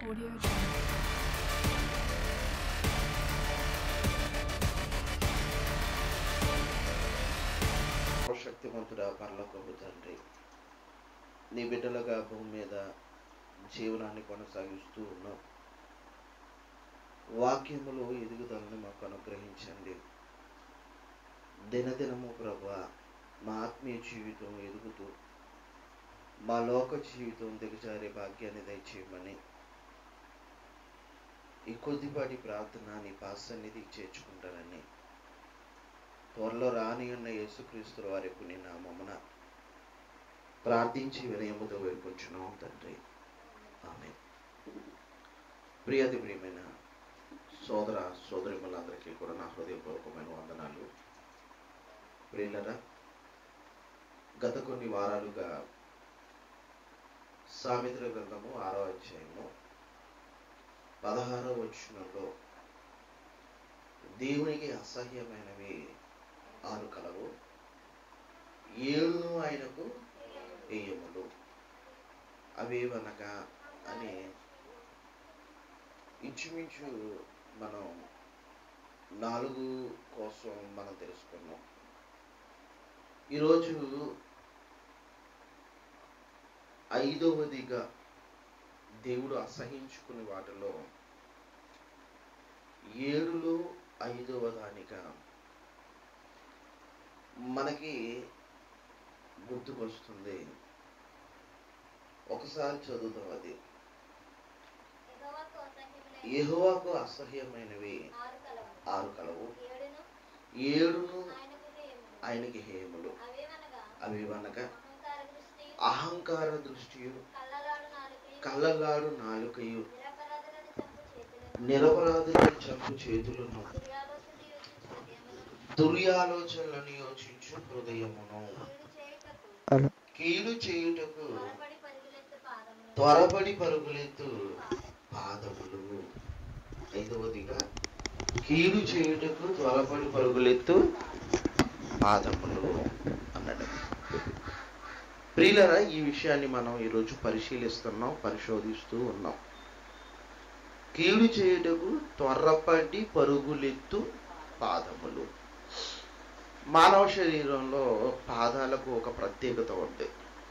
Audio Jungle. సర్వశక్తిమంతుడా పరలోకపు తండ్రి నీ బిడ్డలుగా భూమి మీద జీవనాన్ని కొనసాగిస్తూ ఉన్నాం వాక్యములో ఎదుగుదలను మాకు అనుగ్రహించండి దినదినము ప్రభా మా ఆత్మీయ జీవితం ఎదుగుతూ మా లోక జీవితం దిగజారే భాగ్యాన్ని దయచేయమని ఈ కొద్దిపాటి ప్రార్థన నీ పాసన్నిధికి చేర్చుకుంటానని త్వరలో రాని ఉన్న యేసుక్రీస్తు వారి పుణ్య నామమున ప్రార్థించి వినయముతో వేడుకొంచున్నాం తండ్రి ఆమె ప్రియాది ప్రియమైన సోదర సోదరిములందరికీ కూడా నా హృదయపూర్వకమైన వందనాలు ప్రియులరా గత కొన్ని వారాలుగా సామిత్ర గ్రంథము ఆరో అధ్యాయము పదహారో వచనంలో దేవునికి అసహ్యమైనవి ఆరు కలవు ఏడును ఆయనకు ఏయములు అవేవనగా అని ఇంచుమించు మనం నాలుగు కోసం మనం తెలుసుకున్నాం ఈరోజు ఐదవదిగా దేవుడు అసహించుకునే వాటిలో ఏడులో ఐదవ దానిగా మనకి గుర్తుకొస్తుంది ఒకసారి చదువుతాం అది యెహోవాకు అసహ్యములైన యెహోవాకు అసహ్యమైనవి ఆరు కలవు. ఆరు కలవు ఏడును ఏడును ఆయనకు హేయములు. ఆయనకి హేయములు అవేవనగా అవివనగా అహంకార దృష్టి అహంకార దృష్టియు కళ్ళలాడు నాలుకయు కళ్ళగాడు నాలుకయు నిరపరాధులను చంపు చేతులను నిరపరాధులను చంపు చేతులను దుర్యాలోచనలు యోచించు హృదయములను దుర్యాలోచనలను యోచించు హృదయమును కీడు చేయుటకు కీడు చేయుటకు త్వరపడి పరుగులెత్తు పాదములు త్వరపడి పరుగులెత్తు పాదములు ఐదవదిగా కీడు చేయుటకు త్వరపడి పరుగులెత్తు పాదములు అన్నాడు ప్రియులరా ఈ విషయాన్ని మనం ఈరోజు పరిశీలిస్తున్నాం పరిశోధిస్తూ ఉన్నాం కీడు చేయుటకు త్వరపడి పరుగులెత్తు పాదములు మానవ శరీరంలో పాదాలకు ఒక ప్రత్యేకత ఉంది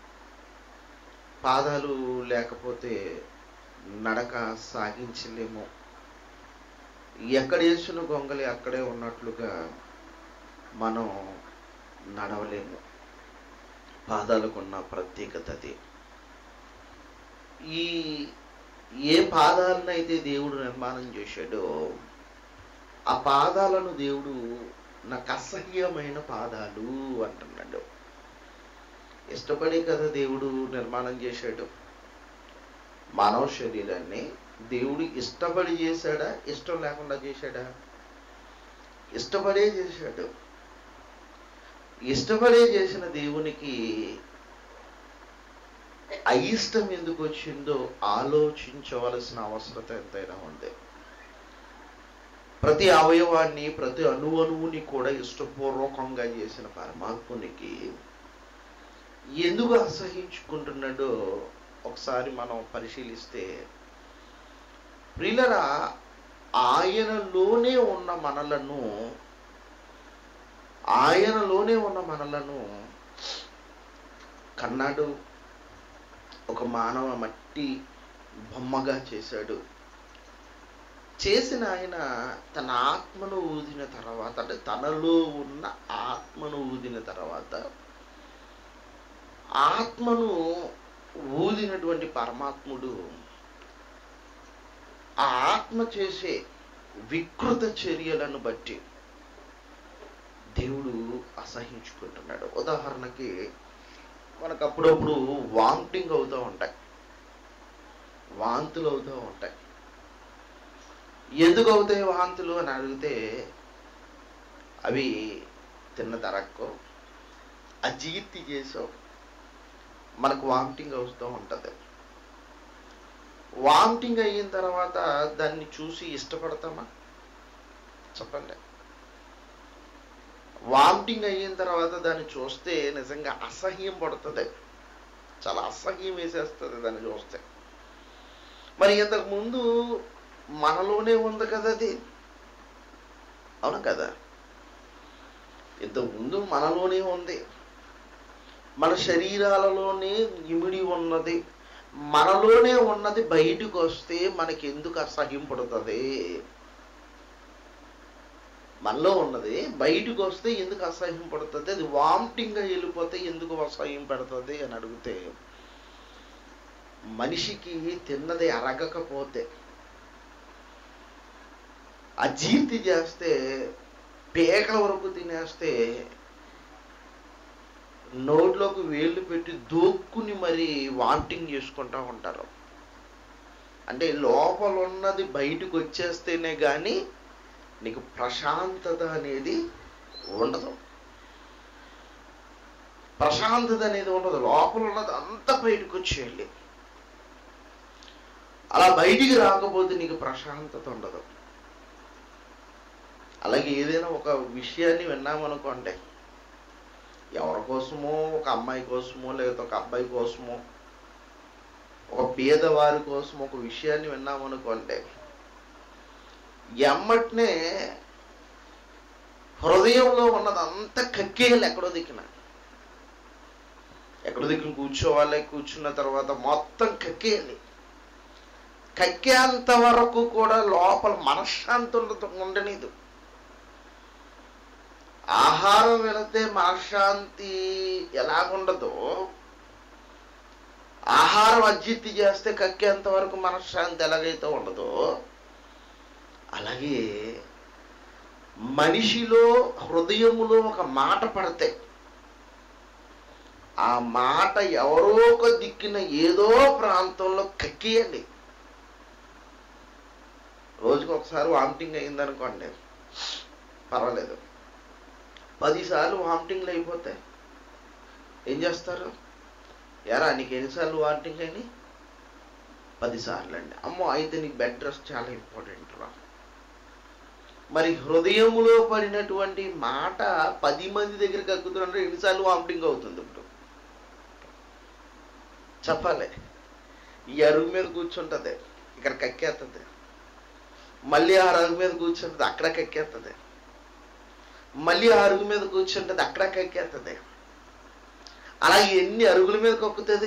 పాదాలు లేకపోతే నడక సాగించలేము ఎక్కడ వేసిన గొంగలి అక్కడే ఉన్నట్లుగా మనం నడవలేము పాదాలకు ఉన్న ప్రత్యేకత అది ఈ ఏ పాదాలను అయితే దేవుడు నిర్మాణం చేశాడో ఆ పాదాలను దేవుడు నాకు అసహ్యమైన పాదాలు అంటున్నాడు ఇష్టపడే కదా దేవుడు నిర్మాణం చేశాడు మానవ శరీరాన్ని దేవుడు ఇష్టపడి చేశాడా ఇష్టం లేకుండా చేశాడా ఇష్టపడే చేశాడు ఇష్టపడే చేసిన దేవునికి అయిష్టం ఎందుకు వచ్చిందో ఆలోచించవలసిన అవసరత ఎంతైనా ఉంది ప్రతి అవయవాన్ని ప్రతి అణువణువుని కూడా ఇష్టపూర్వకంగా చేసిన పరమాత్మునికి ఎందుకు అసహించుకుంటున్నాడో ఒకసారి మనం పరిశీలిస్తే ప్రియులరా ఆయనలోనే ఉన్న మనలను ఆయనలోనే ఉన్న మనలను కన్నాడు ఒక మానవ మట్టి బొమ్మగా చేశాడు చేసిన ఆయన తన ఆత్మను ఊదిన తర్వాత అంటే తనలో ఉన్న ఆత్మను ఊదిన తర్వాత ఆత్మను ఊదినటువంటి పరమాత్ముడు ఆ ఆత్మ చేసే వికృత చర్యలను బట్టి దేవుడు అసహించుకుంటున్నాడు ఉదాహరణకి మనకు అప్పుడప్పుడు వామిటింగ్ అవుతూ ఉంటాయి వాంతులు అవుతూ ఉంటాయి ఎందుకు అవుతాయి వాంతులు అని అడిగితే అవి తిన్న తరక్కో అజీర్తి చేసో మనకు వామిటింగ్ అవుతూ ఉంటుంది వామిటింగ్ అయిన తర్వాత దాన్ని చూసి ఇష్టపడతామా చెప్పండి వామిటింగ్ అయిన తర్వాత దాన్ని చూస్తే నిజంగా అసహ్యం పడుతుంది చాలా అసహ్యం వేసేస్తుంది దాన్ని చూస్తే మరి ఇంతకు ముందు మనలోనే ఉంది కదా అది అవును కదా ఇంతకు ముందు మనలోనే ఉంది మన శరీరాలలోనే ఇమిడి ఉన్నది మనలోనే ఉన్నది బయటకు వస్తే మనకి ఎందుకు అసహ్యం పడుతుంది మనలో ఉన్నది బయటకు వస్తే ఎందుకు అసహ్యం పడుతుంది అది వామిటింగ్గా వెళ్ళిపోతే ఎందుకు అసహ్యం పెడుతుంది అని అడిగితే మనిషికి తిన్నది అరగకపోతే అజీర్తి చేస్తే పేకల వరకు తినేస్తే నోట్లోకి వేళ్ళు పెట్టి దూక్కుని మరి వామిటింగ్ చేసుకుంటూ ఉంటారు అంటే లోపల ఉన్నది బయటకు వచ్చేస్తేనే కానీ నీకు ప్రశాంతత అనేది ఉండదు ప్రశాంతత అనేది ఉండదు లోపల ఉన్నది అంతా బయటకు వచ్చేయాలి అలా బయటికి రాకపోతే నీకు ప్రశాంతత ఉండదు అలాగే ఏదైనా ఒక విషయాన్ని విన్నామనుకోండి ఎవరి కోసమో ఒక అమ్మాయి కోసమో లేదా ఒక అబ్బాయి కోసమో ఒక పేదవారి కోసం ఒక విషయాన్ని విన్నామనుకోండి ఎమ్మటనే హృదయంలో ఉన్నదంతా కక్కేయాలి ఎక్కడో దిక్కున ఎక్కడో దిక్కున కూర్చోవాలి కూర్చున్న తర్వాత మొత్తం కక్కేయాలి కక్కేంత వరకు కూడా లోపల మనశ్శాంతి ఉండదు ఉండనిదు ఆహారం వెళితే మనశ్శాంతి ఎలాగుండదో ఆహారం అజ్జిత్తి చేస్తే కక్కేంత వరకు మనశ్శాంతి ఎలాగైతే ఉండదో అలాగే మనిషిలో హృదయములో ఒక మాట పడితే ఆ మాట ఎవరో ఒక దిక్కున ఏదో ప్రాంతంలో కక్కియండి రోజుకి ఒకసారి వామిటింగ్ అయిందనుకోండి పర్వాలేదు పదిసార్లు వామిటింగ్లు అయిపోతే ఏం చేస్తారు ఎరా నీకు ఎన్నిసార్లు వామిటింగ్ అయినాయి పదిసార్లు అండి అమ్మో అయితే నీకు బెడ్ రెస్ట్ చాలా ఇంపార్టెంట్ రా మరి హృదయములో పడినటువంటి మాట పది మంది దగ్గర కక్కుతున్నట్టు ఎన్నిసార్లు వామిటింగ్ అవుతుంది ఇప్పుడు చెప్పాలి ఈ అరుగు మీద కూర్చుంటది ఇక్కడ కక్కేస్తుంది మళ్ళీ ఆ అరుగు మీద కూర్చుంటది అక్కడ కక్కేస్తుంది మళ్ళీ ఆ అరుగు మీద కూర్చుంటది అక్కడ కక్కేస్తుంది అలా ఎన్ని అరుగుల మీద కక్కుతుంది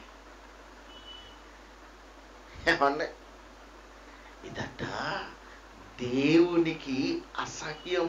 ఏమండి ఇదట దేవునికి అసహ్యం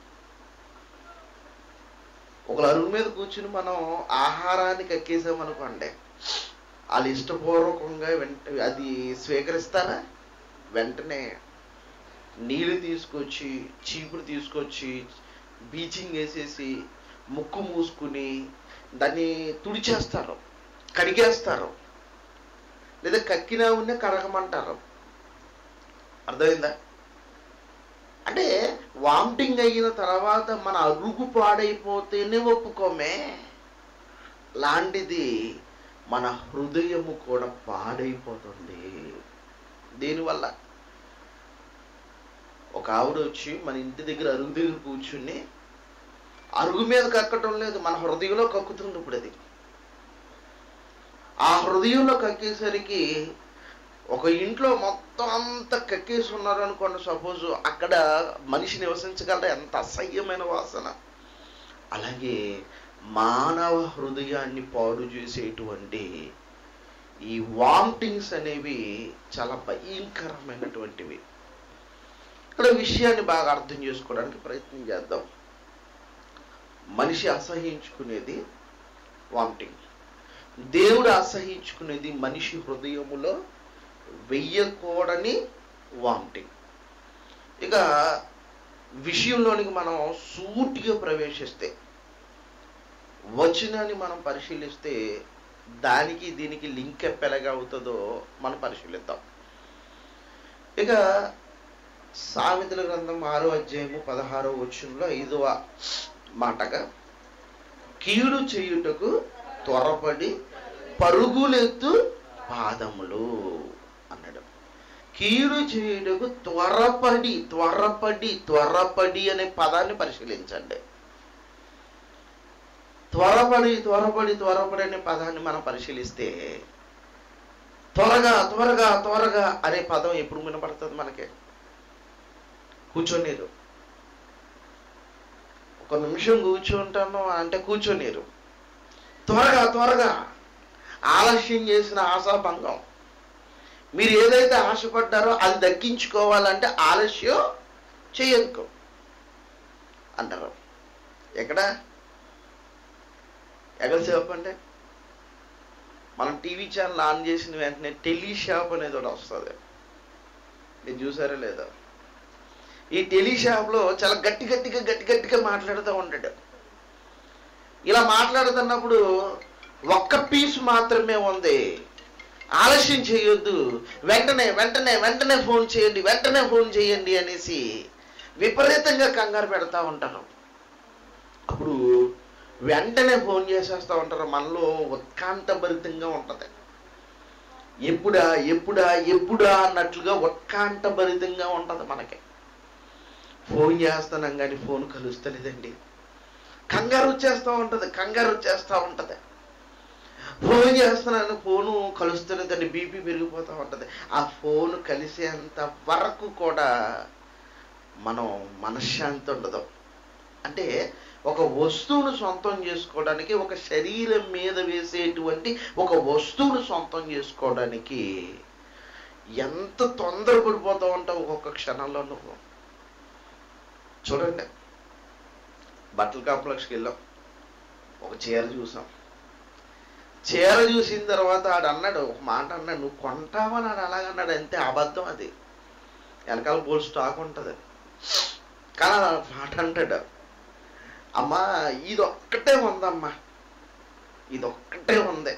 ఒకళ్ళ అరుగు మీద కూర్చుని మనం ఆహారాన్ని కక్కేసామనుకోండి వాళ్ళు ఇష్టపూర్వకంగా వెంట అది స్వీకరిస్తారా వెంటనే నీళ్ళు తీసుకొచ్చి చీపురు తీసుకొచ్చి బీచింగ్ వేసేసి ముక్కు మూసుకుని దాన్ని తుడిచేస్తారు కడిగేస్తారు లేదా కక్కినా ఉన్న కడగమంటారు అర్థమైందా అంటే వామిటింగ్ అయిన తర్వాత మన అరుగు పాడైపోతేనే ఒప్పుకోమే లాంటిది మన హృదయము కూడా పాడైపోతుంది దీనివల్ల ఒక ఆవిడ వచ్చి మన ఇంటి దగ్గర అరుగు దగ్గర కూర్చుని అరుగు మీద కక్కటం లేదు మన హృదయంలో కక్కుతుంది ఇప్పుడు అది ఆ హృదయంలో కక్కేసరికి ఒక ఇంట్లో మొత్తం అంతా కక్కేసి ఉన్నారు అనుకోండి సపోజ్ అక్కడ మనిషి నివసించగలరా ఎంత అసహ్యమైన వాసన అలాగే మానవ హృదయాన్ని పాడు చేసేటువంటి ఈ వామిటింగ్స్ అనేవి చాలా భయంకరమైనటువంటివి ఇక్కడ విషయాన్ని బాగా అర్థం చేసుకోవడానికి ప్రయత్నం చేద్దాం మనిషి అసహించుకునేది వామిటింగ్ దేవుడు అసహించుకునేది మనిషి హృదయములో వెయ్యకూడని వామిటింగ్ ఇక విషయంలోనికి మనం సూటిగా ప్రవేశిస్తే వచనాన్ని మనం పరిశీలిస్తే దానికి దీనికి లింక్ ఎప్పెలాగా అవుతుందో మనం పరిశీలిద్దాం ఇక సామెతల గ్రంథం ఆరో అధ్యాయము పదహారో వచనంలో ఐదవ మాటగా కీడు చేయుటకు త్వరపడి పరుగులెత్తు పాదములు అన్నాడు కీడు చేయుటకు త్వరపడి త్వరపడి త్వరపడి అనే పదాన్ని పరిశీలించండి త్వరపడి త్వరపడి త్వరపడి అనే పదాన్ని మనం పరిశీలిస్తే త్వరగా త్వరగా త్వరగా అనే పదం ఎప్పుడు వినపడుతుంది మనకి కూర్చోనీరు ఒక నిమిషం కూర్చుంటాను అంటే కూర్చోనీరు త్వరగా త్వరగా ఆలస్యం చేసిన ఆశాభంగం మీరు ఏదైతే ఆశపడ్డారో అది దక్కించుకోవాలంటే ఆలస్యం చేయకు అంటారు ఎక్కడ ఎక్కడ షాప్ అంటే మనం టీవీ ఛానల్ ఆన్ చేసిన వెంటనే టెలి షాప్ అనేది ఒకటి వస్తుంది మీరు చూసారా లేదా ఈ టెలి షాప్లో చాలా గట్టి గట్టిగా గట్టి గట్టిగా మాట్లాడుతూ ఉంటాడు ఇలా మాట్లాడుతున్నప్పుడు ఒక్క పీస్ మాత్రమే ఉంది ఆలస్యం చేయొద్దు వెంటనే వెంటనే వెంటనే ఫోన్ చేయండి వెంటనే ఫోన్ చేయండి అనేసి విపరీతంగా కంగారు పెడతా ఉంటారు అప్పుడు వెంటనే ఫోన్ చేసేస్తూ ఉంటారు మనలో ఉత్కాంఠభరితంగా ఉంటుంది ఎప్పుడా ఎప్పుడా ఎప్పుడా అన్నట్లుగా ఉత్కాంఠభరితంగా ఉంటుంది మనకి ఫోన్ చేస్తున్నాం కానీ ఫోన్ కలుస్తలేదండి కంగారు వచ్చేస్తూ ఉంటుంది కంగారు వచ్చేస్తూ ఉంటుంది ఫోన్ చేస్తున్నాను ఫోను కలుస్తలేదండి బీపీ పెరిగిపోతూ ఉంటుంది ఆ ఫోన్ కలిసేంత వరకు కూడా మనం మనశ్శాంతి ఉండదు అంటే ఒక వస్తువును సొంతం చేసుకోవడానికి ఒక శరీరం మీద వేసేటువంటి ఒక వస్తువును సొంతం చేసుకోవడానికి ఎంత తొందరపడిపోతూ ఉంటావు ఒక్కొక్క క్షణంలో నువ్వు చూడండి బట్టల కాంప్లెక్స్కి వెళ్ళాం ఒక చీర చూసాం చీర చూసిన తర్వాత ఆడు అన్నాడు ఒక మాట అన్నాడు నువ్వు కొంటావని ఆడు అలాగన్నాడు అంతే అబద్ధం అది వెనకాల బోల్ స్టాక్ ఉంటుంది కానీ ఆ మాట అంటాడు అమ్మా ఇది ఒక్కటే ఉందమ్మా ఇది ఒక్కటే ఉంది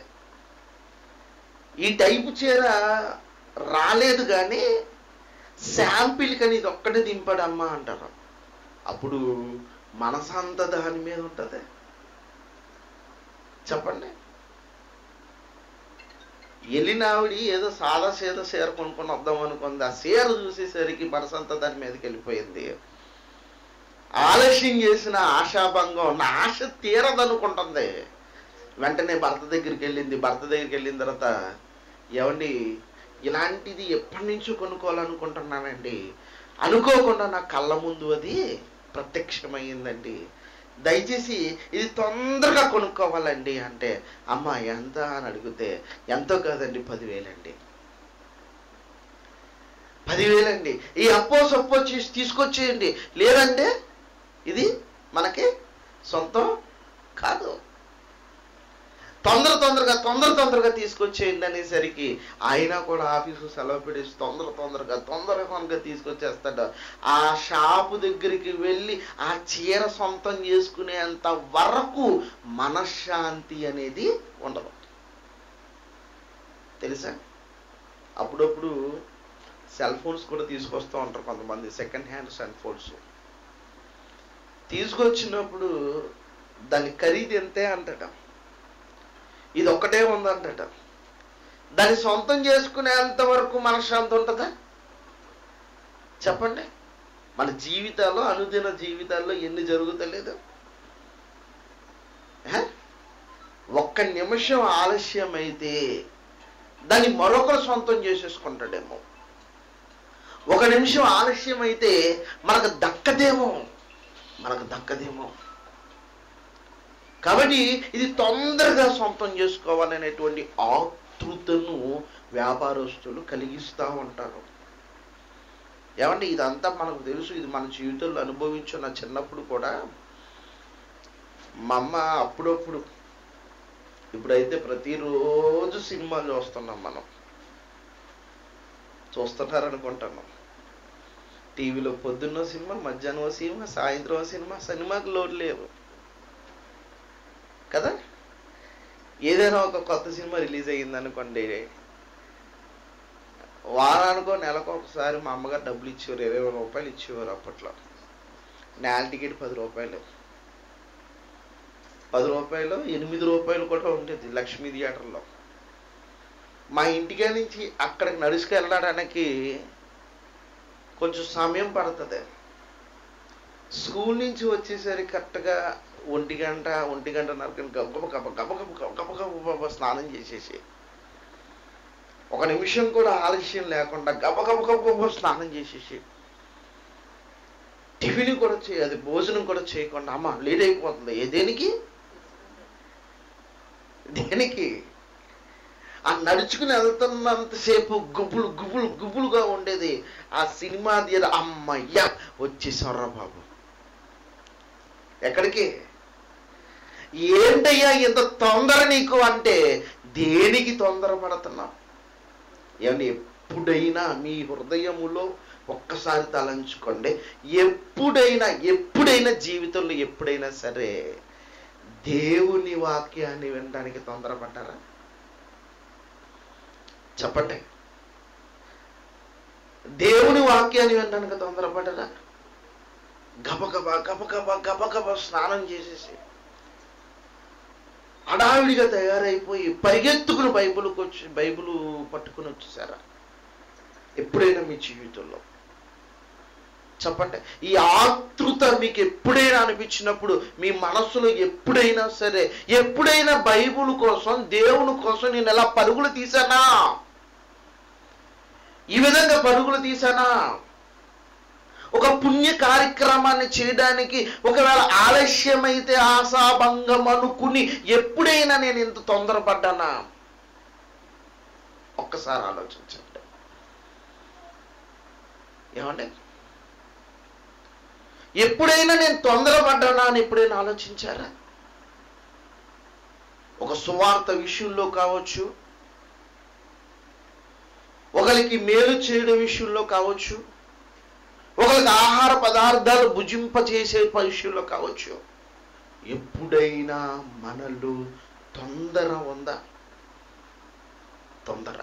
ఈ టైపు చీర రాలేదు కానీ శాంపిల్ కానీ ఇది ఒక్కటే దింపాడమ్మా అంటారు అప్పుడు మనసంతా దాని మీద ఉంటుంది చెప్పండి వెళ్ళిన ఆవిడ ఏదో సాదా సీద చీర కొనుక్కొని వద్దాం అనుకుంది ఆ చీర చూసేసరికి మనసంతా దాని మీదకి వెళ్ళిపోయింది ఆలస్యం చేసిన ఆశాభంగం నా ఆశ తీరదనుకుంటుంది వెంటనే భర్త దగ్గరికి వెళ్ళింది భర్త దగ్గరికి వెళ్ళిన తర్వాత ఏమండి ఇలాంటిది ఎప్పటి నుంచో కొనుక్కోవాలనుకుంటున్నానండి అనుకోకుండా నా కళ్ళ ముందు అది ప్రత్యక్షమైందండి దయచేసి ఇది తొందరగా కొనుక్కోవాలండి అంటే అమ్మ ఎంత అని అడిగితే ఎంతో కాదండి పదివేలండి పదివేలండి ఈ అప్పో సప్పో చేసి తీసుకొచ్చేయండి లేదంటే ఇది మనకి సొంతం కాదు తొందర తొందరగా తొందర తొందరగా తీసుకొచ్చేయండి అనేసరికి ఆయన కూడా ఆఫీసు సెలవు పెట్టేసి తొందర తొందరగా తొందర తొందరగా తీసుకొచ్చేస్తాడు ఆ షాపు దగ్గరికి వెళ్ళి ఆ చీర సొంతం చేసుకునేంత వరకు మనశ్శాంతి అనేది ఉండదు తెలుసా అప్పుడప్పుడు సెల్ ఫోన్స్ కూడా తీసుకొస్తూ ఉంటారు కొంతమంది సెకండ్ హ్యాండ్ సెల్ ఫోన్స్ తీసుకొచ్చినప్పుడు దాని ఖరీదు ఎంతే అంటట ఇది ఒక్కటే ఉందంటట దాన్ని సొంతం చేసుకునేంత వరకు మనశ్శాంతి ఉంటుందా చెప్పండి మన జీవితాల్లో అనుదిన జీవితాల్లో ఎన్ని జరుగుతలేదు హ? ఒక్క నిమిషం ఆలస్యం అయితే దాన్ని మరొకరు సొంతం చేసేసుకుంటాడేమో ఒక నిమిషం ఆలస్యం అయితే మనకు దక్కదేమో మనకు దక్కదేమో కాబట్టి ఇది తొందరగా సొంతం చేసుకోవాలనేటువంటి ఆతృతను వ్యాపారస్తులు కలిగిస్తూ ఉంటారు ఏమంటే ఇదంతా మనకు తెలుసు ఇది మన జీవితంలో అనుభవించిన చిన్నప్పుడు కూడా మా అమ్మ అప్పుడప్పుడు ఇప్పుడైతే ప్రతిరోజు సినిమాలు చూస్తున్నాం మనం చూస్తున్నారనుకుంటున్నాం టీవీలో పొద్దున్న సినిమా మధ్యాహ్నం ఓ సినిమా సాయంత్రం ఓ సినిమా సినిమాకి లోటు లేవు కదా ఏదైనా ఒక కొత్త సినిమా రిలీజ్ అయ్యింది అనుకోండి వారానికో నెలకు ఒకసారి మా అమ్మగారు డబ్బులు ఇచ్చేవారు ఇరవై రూపాయలు ఇచ్చేవారు అప్పట్లో నేల టికెట్ పది రూపాయలు పది రూపాయలు ఎనిమిది రూపాయలు కూడా ఉండేది లక్ష్మీ థియేటర్లో మా ఇంటికా నుంచి అక్కడికి నడుచుకు వెళ్ళడానికి కొంచెం సమయం పడుతుంది స్కూల్ నుంచి వచ్చేసరికి కరెక్ట్గా ఒంటి గంట ఒంటి గంట నరకని గబగబ గబ గబ గబ గబ గబ గబ స్నానం చేసేసి ఒక నిమిషం కూడా ఆలస్యం లేకుండా గబగబ గబగబ స్నానం చేసేసి టిఫిన్ కూడా చేయదు భోజనం కూడా చేయకుండా అమ్మ లేట్ అయిపోతుంది ఏ దేనికి దేనికి ఆ నడుచుకుని వెళ్తున్నంతసేపు గుబులు గుబులు గుబులుగా ఉండేది ఆ సినిమా థియేటర్ అమ్మయ్య వచ్చేసారా బాబు ఎక్కడికి ఏంటయ్యా ఇంత తొందర నీకు అంటే దేనికి తొందర పడుతున్నావు ఏమండి ఎప్పుడైనా మీ హృదయములో ఒక్కసారి తలంచుకోండి ఎప్పుడైనా ఎప్పుడైనా జీవితంలో ఎప్పుడైనా సరే దేవుని వాక్యాన్ని వినడానికి తొందరపడ్డారా చెప్పండి దేవుని వాక్యాన్ని వినడానికి తొందరపడ్డారా గబగబా గబగబా గబగబా స్నానం చేసేసి హడావిడిగా తయారైపోయి పరిగెత్తుకుని బైబిల్కి వచ్చి బైబిల్ పట్టుకుని వచ్చేసారా ఎప్పుడైనా మీ జీవితంలో చెప్పండి ఈ ఆతృత మీకు ఎప్పుడైనా అనిపించినప్పుడు మీ మనసులో ఎప్పుడైనా సరే ఎప్పుడైనా బైబుల్ కోసం దేవుని కోసం నేను ఎలా పరుగులు తీసానా ఈ విధంగా పరుగులు తీసానా ఒక పుణ్య కార్యక్రమాన్ని చేయడానికి ఒకవేళ ఆలస్యమైతే ఆశాభంగం అనుకుని ఎప్పుడైనా నేను ఇంత తొందరపడ్డానా ఒక్కసారి ఆలోచించండి ఏమండి ఎప్పుడైనా నేను తొందరపడ్డానా అని ఎప్పుడైనా ఆలోచించారా ఒక సువార్త విషయంలో కావచ్చు ఒకరికి మేలు చేయడం విషయంలో కావచ్చు ఒకరికి ఆహార పదార్థాలు భుజింప చేసే విషయంలో కావచ్చు ఎప్పుడైనా మనలో తొందర ఉందా తొందర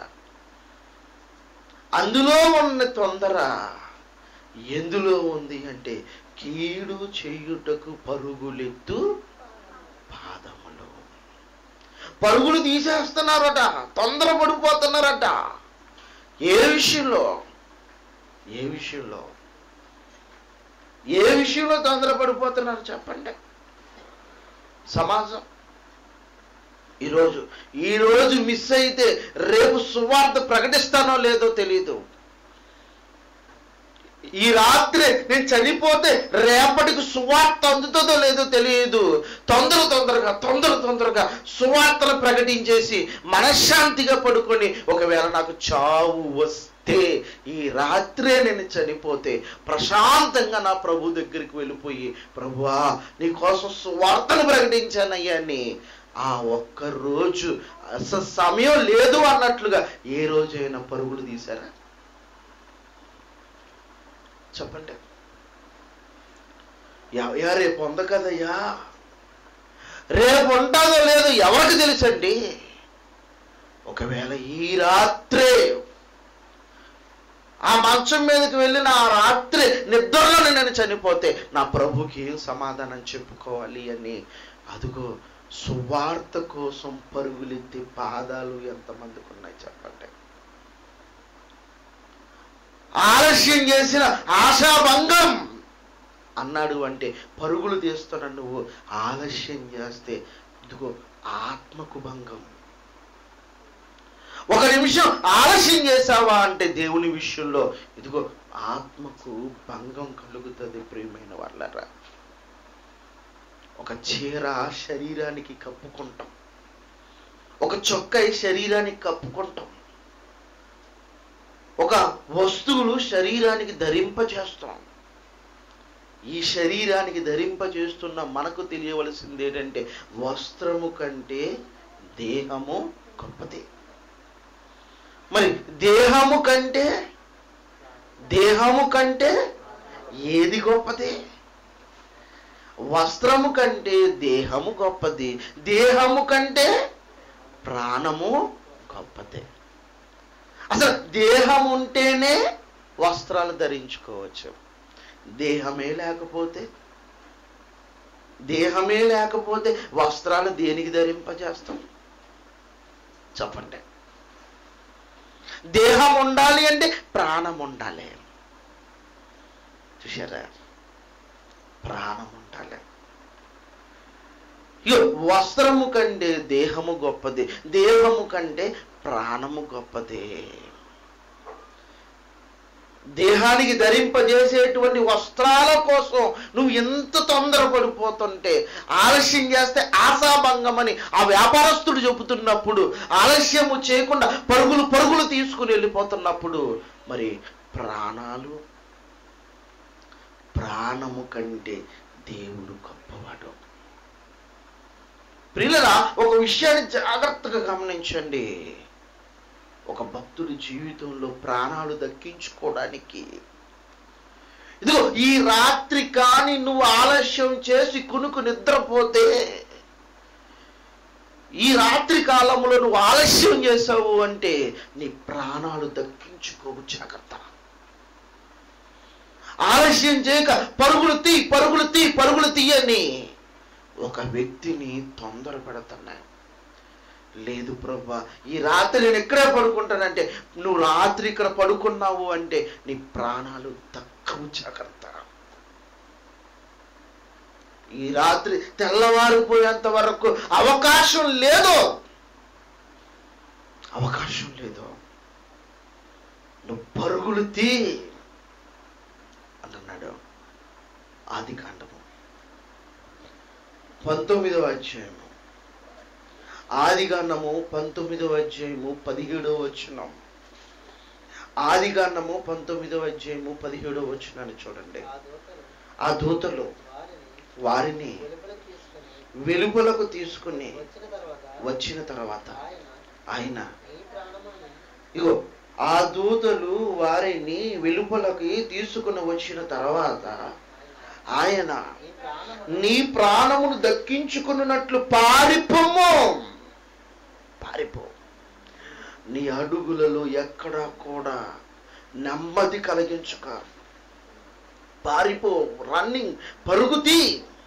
అందులో ఉన్న తొందర ఎందులో ఉంది అంటే కీడు చేయుటకు పరుగులెత్తు పాదములు పరుగులు తీసేస్తున్నారట తొందర పడిపోతున్నారట ఏ విషయంలో ఏ విషయంలో ఏ విషయంలో తొందరపడిపోతున్నారు చెప్పండి సమాజం ఈరోజు ఈరోజు మిస్ అయితే రేపు సువార్త ప్రకటిస్తానో లేదో తెలియదు ఈ రాత్రి నేను చనిపోతే రేపటికి సువార్త అందుతుందో లేదో తెలియదు తొందర తొందరగా తొందర తొందరగా సువార్తలు ప్రకటించేసి మనశ్శాంతిగా పడుకొని ఒకవేళ నాకు చావు వస్తే ఈ రాత్రే నేను చనిపోతే ప్రశాంతంగా నా ప్రభు దగ్గరికి వెళ్ళిపోయి ప్రభువా నీ కోసం సువార్తను ప్రకటించానయ్యా అని ఆ ఒక్క రోజు అసలు సమయం లేదు అన్నట్లుగా ఏ రోజైనా పరుగులు తీశారా చెప్పండి యా రేపు ఉంది కదయ్యా రేపు ఉంటుందో లేదో ఎవరికి తెలుసండి ఒకవేళ ఈ రాత్రే ఆ మంచం మీదకి వెళ్ళిన ఆ రాత్రి నిద్రలో నేను చనిపోతే నా ప్రభుకి ఏం సమాధానం చెప్పుకోవాలి అని అదిగో సువార్త కోసం పరుగులెత్తి పాదాలు ఎంతమందికి ఉన్నాయి చెప్పండి ఆలస్యం చేసిన ఆశాభంగం అన్నాడు అంటే పరుగులు తీస్తున్న నువ్వు ఆలస్యం చేస్తే ఇదిగో ఆత్మకు భంగం ఒక నిమిషం ఆలస్యం చేసావా అంటే దేవుని విషయంలో ఇదిగో ఆత్మకు భంగం కలుగుతుంది ప్రియమైన వాళ్ళరా ఒక చీర శరీరానికి కప్పుకుంటాం ఒక చొక్కా ఈ శరీరానికి కప్పుకుంటాం ఒక వస్తువులు శరీరానికి ధరింపజేస్తాం ఈ శరీరానికి ధరింపజేస్తున్న మనకు తెలియవలసింది ఏంటంటే వస్త్రము కంటే దేహము గొప్పది మరి దేహము కంటే దేహము కంటే ఏది గొప్పది వస్త్రము కంటే దేహము గొప్పది దేహము కంటే ప్రాణము గొప్పది అసలు దేహం ఉంటేనే వస్త్రాలు ధరించుకోవచ్చు దేహమే లేకపోతే దేహమే లేకపోతే వస్త్రాలు దేనికి ధరింపజేస్తాం చెప్పండి దేహం ఉండాలి అంటే ప్రాణం ఉండాలి చూసారా ప్రాణం ఉండాలి ఇగో వస్త్రము కంటే దేహము గొప్పది దేహము కంటే ప్రాణము గొప్పదే దేహానికి ధరింపజేసేటువంటి వస్త్రాల కోసం నువ్వు ఎంత తొందరపడిపోతుంటే ఆలస్యం చేస్తే ఆశాభంగమని ఆ వ్యాపారస్తుడు చెబుతున్నప్పుడు ఆలస్యము చేయకుండా పరుగులు పరుగులు తీసుకుని వెళ్ళిపోతున్నప్పుడు మరి ప్రాణాలు ప్రాణము కంటే దేవుడు గొప్పవాడు ప్రియులరా ఒక విషయాన్ని జాగ్రత్తగా గమనించండి ఒక భక్తుడి జీవితంలో ప్రాణాలు దక్కించుకోవడానికి ఇదిగో ఈ రాత్రి కాని నువ్వు ఆలస్యం చేసి కునుకు నిద్రపోతే ఈ రాత్రి కాలంలో నువ్వు ఆలస్యం చేసావు అంటే నీ ప్రాణాలు దక్కించుకోవు జాగ్రత్త ఆలస్యం చేయక పరుగులు తీ పరుగులు తీ పరుగులు తీయని ఒక వ్యక్తిని తొందర పెడుతున్నాయి లేదు ప్రభా ఈ రాత్రి నేను ఎక్కడే పడుకుంటానంటే నువ్వు రాత్రి ఇక్కడ పడుకున్నావు అంటే నీ ప్రాణాలు తక్కువ జాగ్రత్త ఈ రాత్రి తెల్లవారిపోయేంత వరకు అవకాశం లేదు అవకాశం లేదు నువ్వు పరుగులు తీ అంటున్నాడు ఆది కాండము పంతొమ్మిదవ అధ్యాయము ఆదిగాండము పంతొమ్మిదవ అధ్యాయము పదిహేడవ వచనం ఆదిగాండము పంతొమ్మిదవ అధ్యాయము పదిహేడవ వచనాన్ని చూడండి ఆ దూతలు ఆ దూతలు వారిని వారిని వెలుపలకు తీసుకుని వెలుపలకు తీసుకుని వచ్చిన తర్వాత వచ్చిన తర్వాత ఆయన ఆయన నీ ప్రాణమును ఇగో ఆ దూతలు వారిని వెలుపలకి తీసుకుని వచ్చిన తర్వాత ఆయన నీ ప్రాణమును నీ ప్రాణమును దక్కించుకున్నట్లు పారిపోము పారిపో నీ అడుగులలో ఎక్కడా కూడా నెమ్మది కలిగించుక పారిపో రన్నింగ్ పరుగుతీ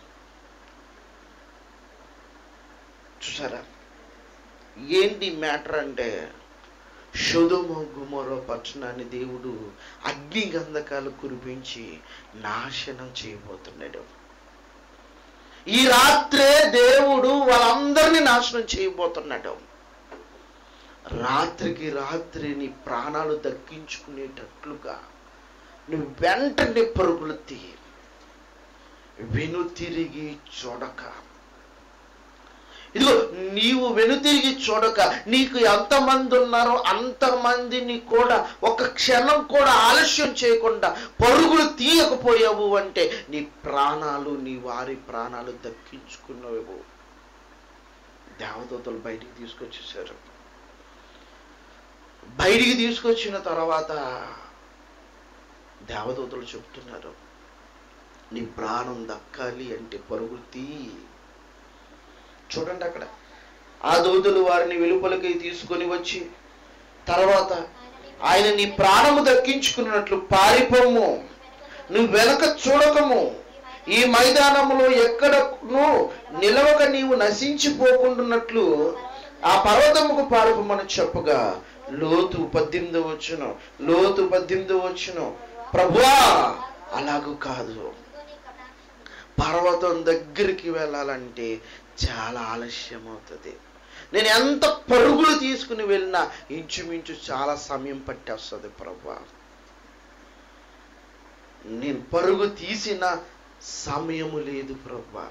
చూసారా ఏంటి మ్యాటర్ అంటే శుధుమ గుమరో పట్టణాన్ని దేవుడు అగ్ని గంధకాలు కురిపించి నాశనం చేయబోతున్నాడు ఈ రాత్రే దేవుడు వాళ్ళందరినీ నాశనం చేయబోతున్నాడు రాత్రికి రాత్రి నీ ప్రాణాలు దక్కించుకునేటట్లుగా నువ్వు వెంటనే పరుగులు తీ వెనుతిరిగి చూడక ఇదిగో నీవు వెనుతిరిగి చూడక నీకు ఎంతమంది ఉన్నారో అంతమందిని కూడా ఒక క్షణం కూడా ఆలస్యం చేయకుండా పరుగులు తీయకపోయావు అంటే నీ ప్రాణాలు నీ వారి ప్రాణాలు దక్కించుకున్నవు దేవదూతలు బయటికి తీసుకొచ్చేసారు బయటికి తీసుకొచ్చిన తర్వాత దేవదూతలు చెప్తున్నారు నీ ప్రాణం దక్కాలి అంటే పరుగులు తీ చూడండి అక్కడ ఆ దూతలు వారిని వెలుపలకి తీసుకొని వచ్చి తర్వాత ఆయన నీ ప్రాణము దక్కించుకున్నట్లు పారిపోము నువ్వు వెనక చూడకము ఈ మైదానములో ఎక్కడను నిలవక నీవు నశించిపోకుండాన్నట్లు ఆ పర్వతముకు పారిపోమని చెప్పగా లోతు పద్దెనిమిది వచ్చును లోతు పద్దెనిమిది వచ్చును ప్రభువా అలాగూ కాదు ఇదిగో నీ కటాక్షము పర్వతం దగ్గరికి వెళ్ళాలంటే చాలా ఆలస్యం అవుతుంది నేను ఎంత పరుగులు తీసుకుని వెళ్ళినా ఇంచుమించు చాలా సమయం పట్టేస్తుంది ప్రభా నేను పరుగు తీసిన సమయము లేదు ప్రభా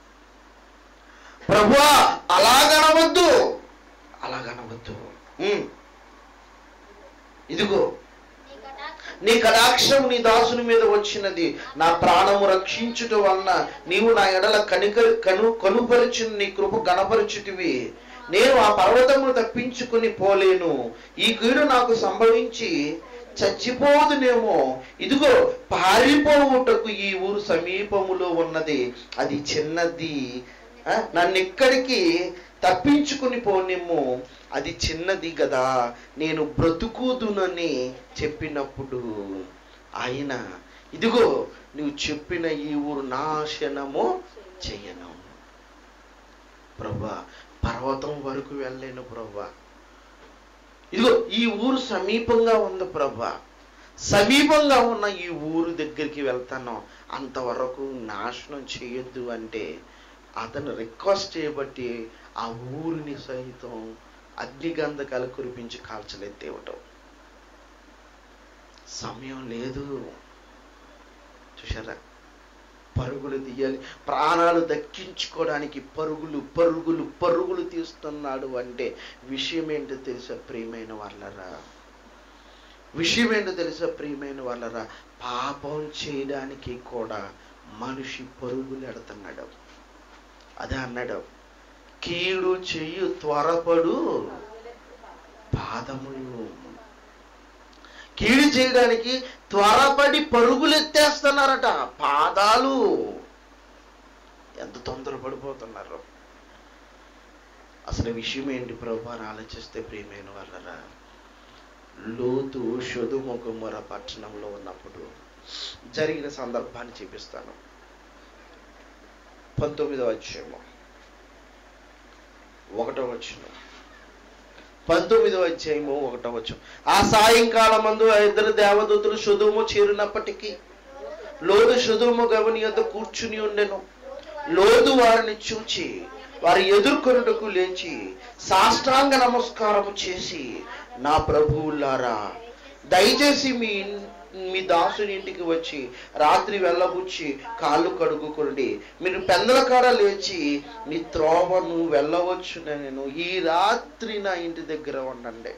ప్రభా అలాగనవద్దు అలాగనవద్దు ఉమ్. ఇదిగో నీ కటాక్షము నీ కటాక్షం నీ దాసుని మీద వచ్చినది నా ప్రాణము రక్షించుట వలన నీవు నా ఎడల కనిక కను కనుపరిచిన నీ కృప గణపరచుటివి నేను ఆ పర్వతమును తప్పించుకుని పోలేను ఈ కీడు నాకు సంభవించి చచ్చిపోదునేమో ఇదిగో పారిపోవుటకు ఈ ఊరు సమీపములో ఉన్నది అది చిన్నది ఆ, నన్ను ఇక్కడికి తప్పించుకుని పోనిమ్ము అది చిన్నది కదా నేను బ్రతుకుదునని చెప్పినప్పుడు ఆయన ఇదిగో నువ్వు చెప్పిన ఈ ఊరు నాశనము చెయ్యను ప్రభా పర్వతం వరకు వెళ్ళలేను ప్రభా ఇదిగో ఈ ఊరు సమీపంగా ఉంది ప్రభా సమీపంగా ఉన్న ఈ ఊరు దగ్గరికి వెళ్తాను అంతవరకు నాశనం చేయొద్దు అంటే అతను రిక్వెస్ట్ చేయబట్టి ఆ ఊరిని సహితం అగ్నిగంధకాలు కురిపించి కాల్చలెత్తేవటం సమయం లేదు చూసారా పరుగులు తీయాలి ప్రాణాలు దక్కించుకోవడానికి పరుగులు పరుగులు పరుగులు తీస్తున్నాడు అంటే విషయం ఏంటో తెలుసా ప్రియమైన వాళ్ళరా విషయం ఏంటో తెలుసా ప్రియమైన వాళ్ళరా పాపం చేయడానికి కూడా మనిషి పరుగులు ఎడుతున్నాడు అదే అన్నాడు కీడు చెయ్యి త్వరపడు పాదములు కీడు చేయడానికి త్వరపడి పరుగులెత్తేస్తున్నారట పాదాలు ఎంత తొందరపడిపోతున్నారు అసలు విషయం ఏంటి ప్రభు అని ఆలోచిస్తే ప్రియమైన వాళ్ళరా లోతు శుధుముఖముర పట్టణంలో ఉన్నప్పుడు జరిగిన సందర్భాన్ని చూపిస్తాను పంతొమ్మిదవ అధ్యాయము ఒకటో వచ్చిన పంతొమ్మిదవ అధ్యాయము ఒకటో వచ్చు ఆ సాయంకాలం మందు ఆ ఇద్దరు దేవదూతులు శుధుము చేరినప్పటికీ లోదు శుధుము గవని యొద్ద కూర్చుని ఉండెను లోదు వారిని చూచి వారి ఎదుర్కొనుటకు లేచి సాష్టాంగ నమస్కారము చేసి నా ప్రభువులారా దయచేసి మీ ఇన్- మీ దాసుని ఇంటికి వచ్చి రాత్రి వెళ్ళబుచ్చి కాళ్ళు కడుగుకోండి మీరు పెందల కాడ లేచి మీ త్రోవను వెళ్ళవచ్చు నేను ఈ రాత్రి నా ఇంటి దగ్గర ఉండండి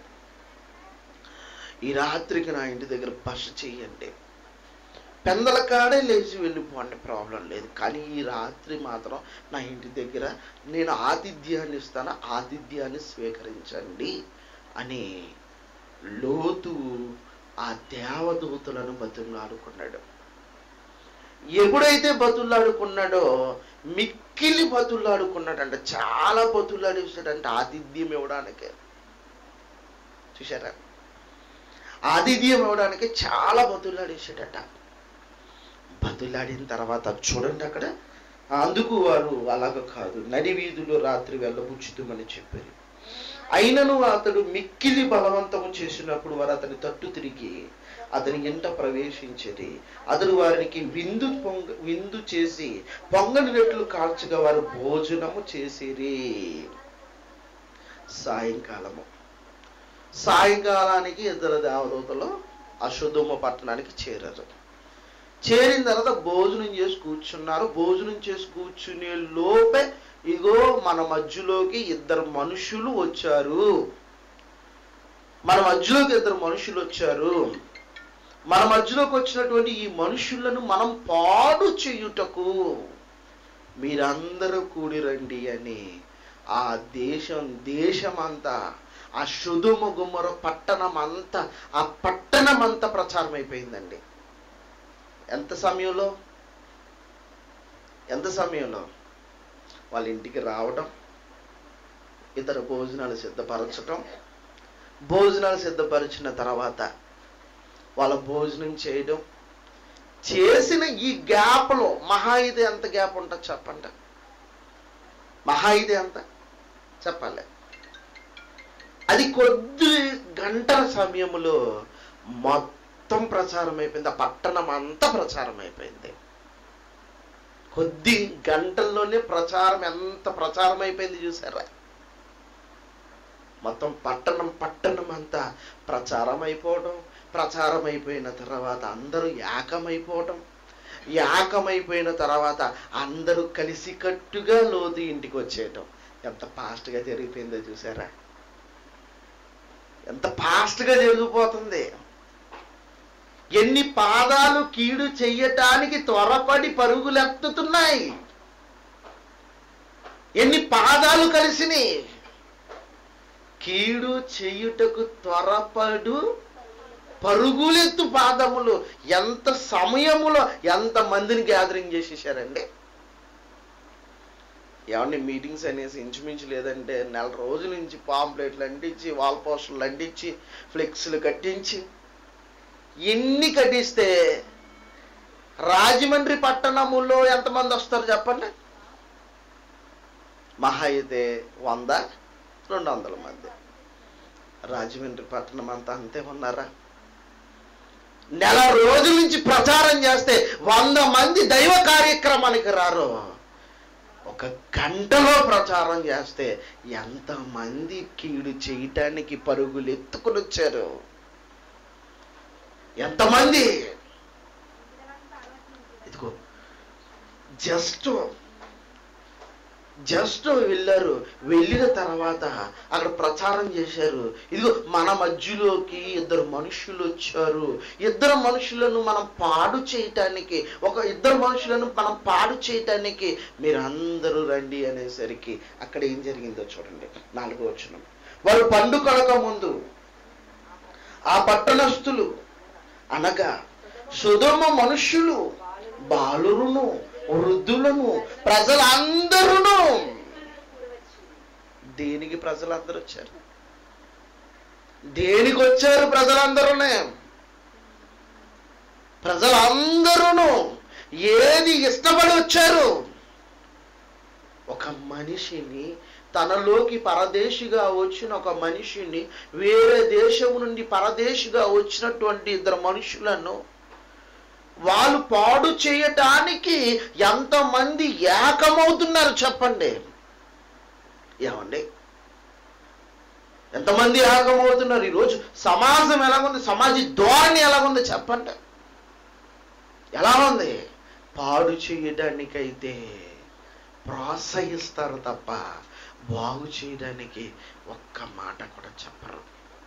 ఈ రాత్రికి నా ఇంటి దగ్గర బస చెయ్యండి పెందల కాడే లేచి వెళ్ళిపోండి ప్రాబ్లం లేదు కానీ ఈ రాత్రి మాత్రం నా ఇంటి దగ్గర నేను ఆతిథ్యాన్ని ఇస్తాను ఆతిథ్యాన్ని స్వీకరించండి అని లోతు ఆ దేవదూతలను బతులాడుకున్నాడు ఎప్పుడైతే బతులాడుకున్నాడో మిక్కిలి బతులాడుకున్నాడంట చాలా బతులాడేసాడంట ఆతిథ్యం ఇవ్వడానికి చూసారా ఆతిథ్యం ఇవ్వడానికి చాలా బతులాడేసాడట బతులాడిన తర్వాత చూడండి అక్కడ అందుకు వారు అలాగ కాదు నడి వీధులు రాత్రి వెళ్ళబుచ్చుతామని చెప్పారు అయినను అతడు మిక్కిలి బలవంతము చేసినప్పుడు వారు అతని తట్టు తిరిగి అతని ఇంట ప్రవేశించేది అతడు వారికి విందు పొంగ విందు చేసి పొంగని రెట్లు కాల్చగా వారు భోజనము చేసిరి సాయంకాలము సాయంకాలానికి ఇద్దరు దేవదూతలు అశుద్ధమ పట్టణానికి చేరారు చేరిన తర్వాత భోజనం చేసి కూర్చున్నారు భోజనం చేసి కూర్చునే లోపే ఇగో మన మధ్యలోకి ఇద్దరు మనుషులు వచ్చారు మన మధ్యలోకి ఇద్దరు మనుషులు వచ్చారు మన మధ్యలోకి వచ్చినటువంటి ఈ మనుషులను మనం పాడు చేయుటకు మీరందరూ కూడి రండి అని ఆ దేశం దేశమంతా ఆ శుధుమ గుమ్మర పట్టణం అంతా ఆ పట్టణం అంతా ప్రచారం అయిపోయిందండి ఎంత సమయంలో ఎంత సమయంలో వాళ్ళ ఇంటికి రావటం ఇతర భోజనాలు సిద్ధపరచటం భోజనాలు సిద్ధపరిచిన తర్వాత వాళ్ళ భోజనం చేయడం చేసిన ఈ గ్యాప్లో మహా ఇది ఎంత గ్యాప్ ఉంటుంది చెప్పండి మహా ఇది ఎంత చెప్పాలి అది కొద్ది గంటల సమయంలో మొత్తం ప్రచారం అయిపోయింది ఆ పట్టణం అంతా ప్రచారం అయిపోయింది కొద్ది గంటల్లోనే ప్రచారం ఎంత ప్రచారం అయిపోయింది చూసారా మొత్తం పట్టణం పట్టణం అంతా ప్రచారం అయిపోవడం ప్రచారం అయిపోయిన తర్వాత అందరూ ఏకమైపోవడం ఏకమైపోయిన తర్వాత అందరూ కలిసికట్టుగా లోతు ఇంటికి వచ్చేయటం ఎంత ఫాస్ట్గా జరిగిపోయిందో చూసారా ఎంత ఫాస్ట్గా జరిగిపోతుంది ఎన్ని పాదాలు కీడు చెయ్యటానికి త్వరపడి పరుగులెత్తుతున్నాయి ఎన్ని పాదాలు కలిసినాయి కీడు చెయ్యుటకు త్వరపడు పరుగులెత్తు పాదములు ఎంత సమయములో ఎంత మందిని గ్యాదరింగ్ చేసేసారండి ఏమండి మీటింగ్స్ అనేసి ఇంచుమించు లేదంటే నెల రోజుల నుంచి పాంప్లెట్లు అంటించి వాల్ పోస్టర్లు అంటించి ఫ్లెక్స్లు కట్టించి ఎన్ని కట్టిస్తే రాజమండ్రి పట్టణములో ఎంతమంది వస్తారు చెప్పండి మహా అయితే వంద రెండు వందల మంది రాజమండ్రి పట్టణం అంతా అంతే ఉన్నారా నెల రోజుల నుంచి ప్రచారం చేస్తే వంద మంది దైవ కార్యక్రమానికి రారు ఒక ఒక గంటలో ప్రచారం చేస్తే ఎంతమంది కీడు చేయటానికి పరుగులు ఎత్తుకుని వచ్చారు ఎంతమంది ఇదిగో జస్ట్ జస్ట్ వెళ్ళారు వెళ్ళిన తర్వాత అక్కడ ప్రచారం చేశారు ఇదిగో మన మధ్యలోకి ఇద్దరు మనుషులు వచ్చారు ఇద్దరు మనుషులను మనం పాడు చేయటానికి ఒక ఇద్దరు మనుషులను మనం పాడు చేయటానికి మీరు అందరూ రండి అనేసరికి అక్కడ ఏం జరిగిందో చూడండి నాలుగో వచనం వారు పండు కొనక ముందు ఆ పట్టణస్థులు అనగా సుధమ మనుష్యులు బాలురును వృద్ధులను ప్రజలందరూ దేనికి ప్రజలందరూ వచ్చారు దేనికి వచ్చారు ప్రజలందరూనే ప్రజలందరూ ఏది ఇష్టపడి వచ్చారు ఒక మనిషిని తనలోకి పరదేశిగా వచ్చిన ఒక మనిషిని వేరే దేశం నుండి పరదేశిగా వచ్చినటువంటి ఇద్దరు మనుషులను వాళ్ళు పాడు చేయటానికి ఎంతమంది ఏకమవుతున్నారు చెప్పండి ఏమండి ఎంతమంది ఏకమవుతున్నారు ఈరోజు సమాజం ఎలాగుంది సమాజ ధోరణి ఎలాగుంది చెప్పండి ఎలా ఉంది పాడు చేయడానికైతే ప్రోత్సహిస్తారు తప్ప బాగు చేయడానికి ఒక్క మాట కూడా చెప్పరు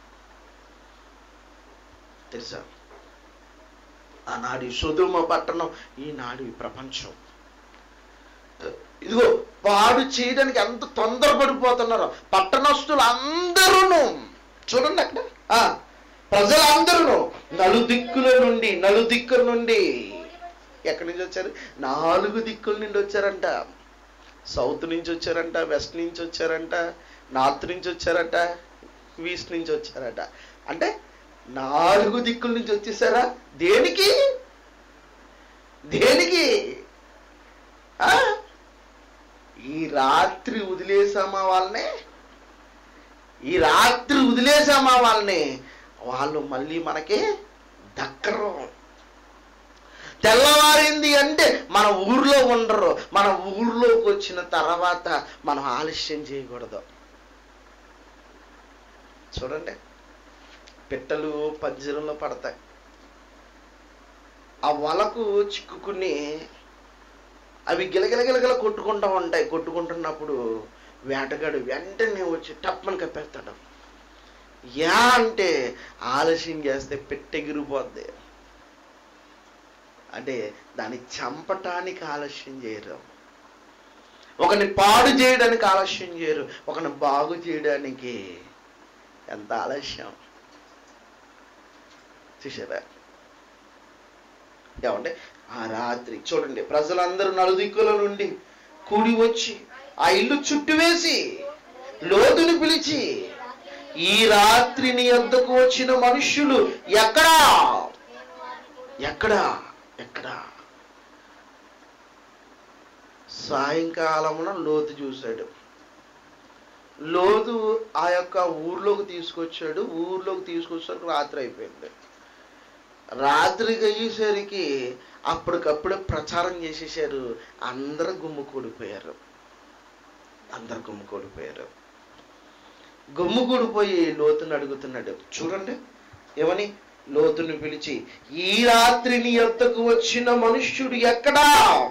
తెలుసా ఆనాడు ఈ సుధుమ పట్టణం ఈనాడు ఈ ప్రపంచం ఇదిగో పాడు చేయడానికి ఎంత తొందరపడిపోతున్నారో పట్టణస్తులు అందరూ చూడండి అక్కడ ఆ, ప్రజలందరూ నలుదిక్కుల నుండి నలుదిక్కుల నుండి ఎక్కడి నుంచి వచ్చారు నాలుగు దిక్కుల నుండి వచ్చారంట సౌత్ నుంచి వచ్చారంట వెస్ట్ నుంచి వచ్చారంట నార్త్ నుంచి వచ్చారట ఈస్ట్ నుంచి వచ్చారట అంటే నాలుగు దిక్కుల నుంచి వచ్చేసారా దేనికి దేనికి ఆ? ఈ రాత్రి వదిలేసామా వాళ్ళని ఈ రాత్రి వదిలేసామా వాళ్ళని వాళ్ళు మళ్ళీ మనకి దక్కరు తెల్లవారింది అంటే మన ఊర్లో ఉండరు మన ఊర్లోకి వచ్చిన తర్వాత మనం ఆలస్యం చేయకూడదు చూడండి పిట్టలు పంజరంలో పడతాయి ఆ వలకు చిక్కుకుని అవి గిలగిలగిలగిల కొట్టుకుంటూ ఉంటాయి కొట్టుకుంటున్నప్పుడు వేటగాడు వెంటనే వచ్చి టప్పని కప్పేస్తాడు యా అంటే ఆలస్యం చేస్తే పెట్టెగిరిపోద్ది అంటే దాన్ని చంపటానికి ఆలస్యం చేయరు ఒకని పాడు చేయడానికి ఆలస్యం చేయరు ఒకని బాగు చేయడానికి ఎంత ఆలస్యం చూసారా ఏమంటే ఆ రాత్రి చూడండి ప్రజలందరూ నలుదిక్కుల నుండి కూడి వచ్చి ఆ ఇల్లు చుట్టువేసి లోతుని పిలిచి ఈ రాత్రి నీ వద్దకు వచ్చిన మనుష్యులు ఎక్కడా ఎక్కడా ఎక్కడా సాయంకాలమున లోతు చూశాడు లోతు ఆ యొక్క ఊర్లోకి తీసుకొచ్చాడు ఊర్లోకి తీసుకొచ్చాక రాత్రి అయిపోయింది రాత్రికి అయ్యేసరికి అప్పటికప్పుడే ప్రచారం చేసేసారు అందరు గుమ్ము కూడిపోయారు అందరు గుమ్ము కూడిపోయారు గుమ్ము కూడిపోయి లోతుని అడుగుతున్నాడు చూడండి ఏమని లోతుని పిలిచి ఈ రాత్రి నీ యొద్దకు వచ్చిన మనుష్యుడు ఎక్కడా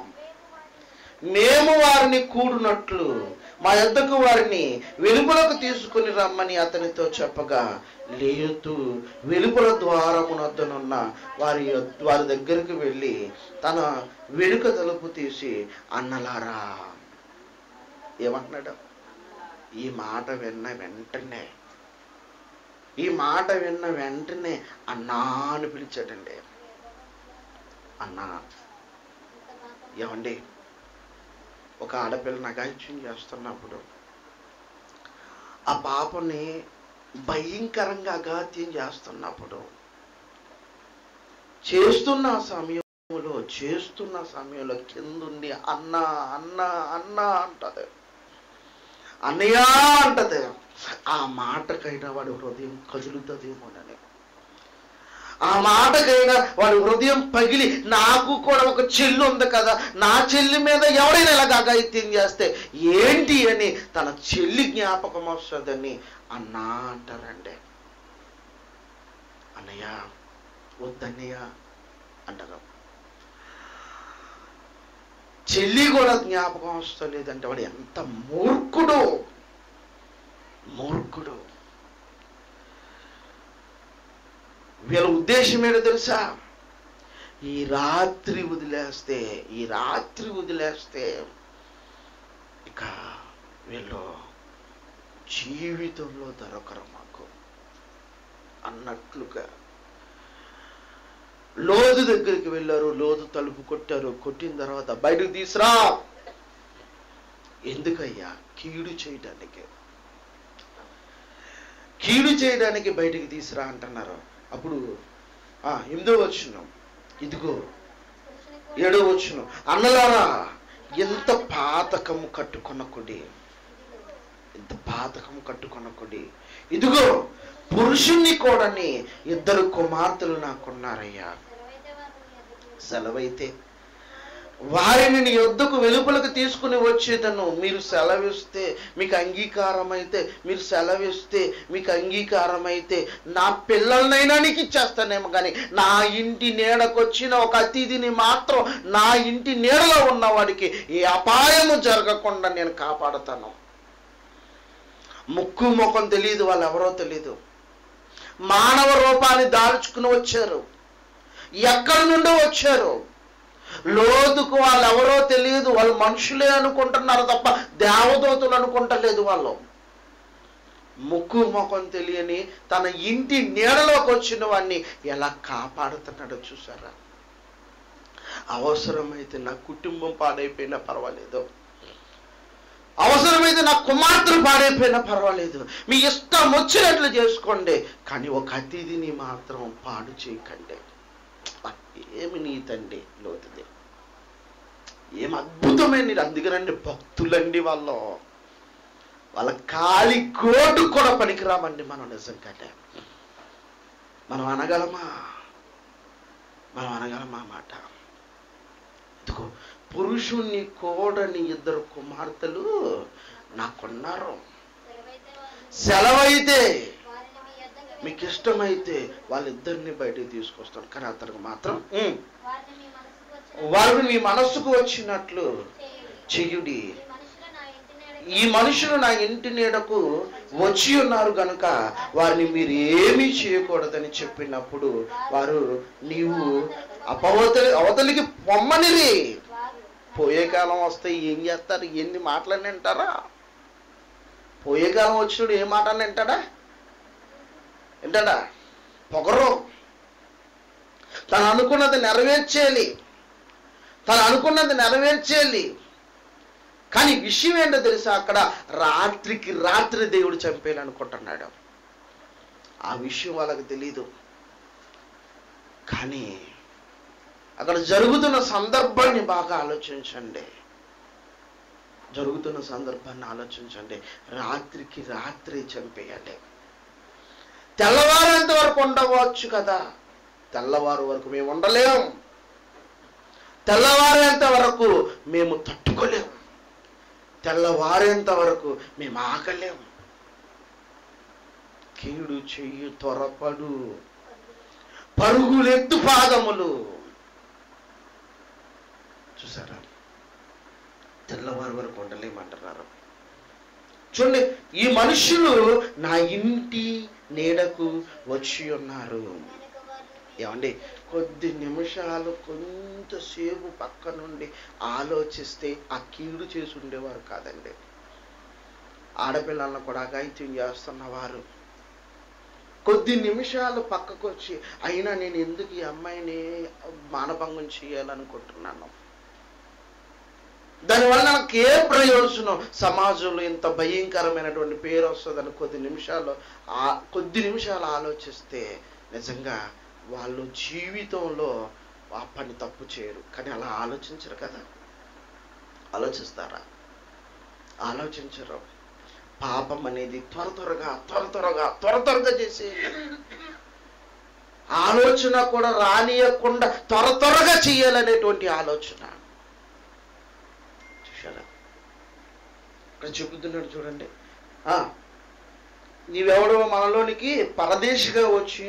మేము వారిని కూడినట్లు మా యొద్దకు వారిని వెలుపలకు తీసుకుని రమ్మని అతనితో చెప్పగా లేదు వెలుపల ద్వారమునొద్దనున్న వారి యొద్- వారి దగ్గరికి వెళ్ళి తన వెనుక తలుపు తీసి అన్నలారా ఏమంటున్నాడు ఈ మాట విన్న వెంటనే ఈ మాట విన్న వెంటనే అన్నా అని పిలిచాడండి అన్నా ఏమండి ఒక ఆడపిల్ల నగాయిత్యం చేస్తున్నప్పుడు ఆ పాపని భయంకరంగా అగాత్యం చేస్తున్నప్పుడు చేస్తున్న సమయంలో చేస్తున్న సమయంలో కిందుండి అన్న అన్న అన్న అంటది అన్నయ్య అంటది ఆ మాటకైనా వాడి హృదయం కదులుతుందేమోనని ఆ మాటకైనా వాడి హృదయం పగిలి నాకు కూడా ఒక చెల్లి ఉంది కదా నా చెల్లి మీద ఎవరైనా ఇలాగ అఘాయిత్యం చేస్తే ఏంటి అని తన చెల్లి జ్ఞాపకం వస్తుందని అన్నా అంటారండి అన్నయ్య వద్దన్నయ్య అంటారు చెల్లి కూడా జ్ఞాపకం వస్తలేదంటే వాడు ఎంత మూర్ఖుడు మూర్ఖుడు వీళ్ళ ఉద్దేశం ఏంటో తెలుసా ఈ రాత్రి వదిలేస్తే ఈ రాత్రి వదిలేస్తే ఇక వీళ్ళు జీవితంలో దొరకరు మాకు అన్నట్లుగా లోతు దగ్గరికి వెళ్ళారు లోతు తలుపు కొట్టారు కొట్టిన తర్వాత బయటకు తీసురా ఎందుకయ్యా కీడు చేయడానికి కీడు చేయడానికి బయటికి తీసురా అంటున్నారు అప్పుడు ఆ ఎనిమిదో వచ్చును ఇదిగో పురుషుని ఏడో వచ్చును అన్నలారా ఎంత పాతకము కట్టుకున్న కొడి ఎంత పాతకము కట్టుకున్న కొడి ఇదిగో పురుషుణ్ణి కూడాని ఇద్దరు కుమార్తెలు నాకున్నారయ్యా సెలవైతే వారిని ఎదుగు సెలవైతే వారిని నీ యొద్దకు వెలుపలకు తీసుకుని వచ్చేదను మీరు సెలవిస్తే మీకు అంగీకారం అయితే మీరు సెలవిస్తే మీకు అంగీకారం అయితే నా పిల్లలనైనా నీకు ఇచ్చేస్తానేమో కానీ నా ఇంటి నీడకొచ్చిన ఒక అతిథిని మాత్రం నా ఇంటి నీడలో ఉన్నవాడికి ఏ అపాయము జరగకుండా నేను కాపాడతాను ముక్కు ముఖం తెలియదు వాళ్ళు ఎవరో తెలియదు మానవ రూపాన్ని దాల్చుకుని వచ్చారు ఎక్కడి నుండో వచ్చారు లోతుకు వాళ్ళు ఎవరో తెలియదు వాళ్ళు మనుషులే అనుకుంటున్నారు తప్ప దేవదూతలు అనుకుంటలేదు వాళ్ళు ముక్కు ముఖం తెలియని తన ఇంటి నీడలోకి వచ్చిన వాడిని ఎలా కాపాడుతున్నాడో చూసారా అవసరమైతే నా కుటుంబం పాడైపోయినా పర్వాలేదు అవసరమైతే నా కుమార్తెలు పాడైపోయినా పర్వాలేదు మీ ఇష్టం వచ్చినట్లు చేసుకోండి కానీ ఒక అతిథిని మాత్రం పాడు చేయకండి ఏమి నీతండి లోతుది ఏం అద్భుతమైన నీరు అందుకనండి భక్తులండి వాళ్ళు వాళ్ళ కాలి కోటు కూడా పనికిరామండి మనం నిజంగానే మనం అనగలమా మనం అనగలమా మాట ఇదిగో పురుషుణ్ణి కోడని ఇద్దరు కుమార్తెలు నాకున్నారు సెలవైతే సెలవైతే వారిని వారిని మీ యొద్దకు మీకు ఇష్టమైతే వాళ్ళిద్దరిని బయటికి తీసుకొస్తాను కానీ అతనికి మాత్రం "ఉమ్, వారిని మీ మనసుకు వచ్చిన వారిని మీ మనస్సుకు వచ్చినట్లు చేయుడి చెయ్యుడి ఈ మనుషులు నా ఈ మనుషులు నా ఇంటి నీడకు ఇంటి నీడకు వచ్చి ఉన్నారు గనుక వారిని మీరు ఏమీ చేయకూడదని చెప్పినప్పుడు వారు నీవు అపవతలి అవతలికి పొమ్మనిరి వారు పోయే కాలం వస్తే ఏం చేస్తారు ఎన్ని మాటలని వింటారా పోయే కాలం వచ్చినప్పుడు ఏ మాటని వింటాడా వింటాడా పొగరు తను అనుకున్నది నెరవేర్చేయాలి తను అనుకున్నది నెరవేర్చేయాలి కానీ విషయం ఏంటో తెలుసా అక్కడ రాత్రికి రాత్రి దేవుడు చంపేయాలనుకుంటున్నాడు ఆ విషయం వాళ్ళకి తెలీదు కానీ అక్కడ జరుగుతున్న సందర్భాన్ని బాగా ఆలోచించండి జరుగుతున్న సందర్భాన్ని ఆలోచించండి రాత్రికి రాత్రి చంపేయాలి తెల్లవారేంత వరకు ఉండవచ్చు కదా తెల్లవారు వరకు మేము ఉండలేం తెల్లవారేంత వరకు మేము తట్టుకోలేం తెల్లవారేంత వరకు మేము ఆగలేం కీడు చెయ్యి త్వరపడు పరుగులెత్తు పాదములు చూసారా తెల్లవారు వరకు ఉండలేమంటున్నారు చూడండి ఈ మనుషులు నా ఇంటి నీడకు వచ్చి ఉన్నారు వెనుక వారిని ఏమండి కొద్ది నిమిషాలు కొంతసేపు పక్క నుండి ఆలోచిస్తే ఆ కీడు చేసి ఉండేవారు కాదండి ఆడపిల్లలను కూడా అఘాయిత్యం చేస్తున్నవారు కొద్ది నిమిషాలు పక్కకు వచ్చి అయినా నేను ఎందుకు ఈ అమ్మాయిని మానభంగం చేయాలనుకుంటున్నాను దానివల్ల నాకు ఏ ప్రయోజనం సమాజంలో ఇంత భయంకరమైనటువంటి పేరు వస్తుందని కొద్ది నిమిషాలు ఆ కొద్ది నిమిషాలు ఆలోచిస్తే నిజంగా వాళ్ళు జీవితంలో ఆ పని తప్పు చేయరు కానీ అలా ఆలోచించరు కదా ఆలోచిస్తారా ఆలోచించరు పాపం అనేది త్వర త్వరగా త్వర త్వరగా త్వర త్వరగా చేసేయాలి ఆలోచన కూడా రానియకుండా త్వర త్వరగా చేయాలనేటువంటి ఆలోచన చూశారా ఇక్కడ చెబుతున్నాడు చూడండి ఆ, నీవెవడో మనలోనికి పరదేశిగా వచ్చి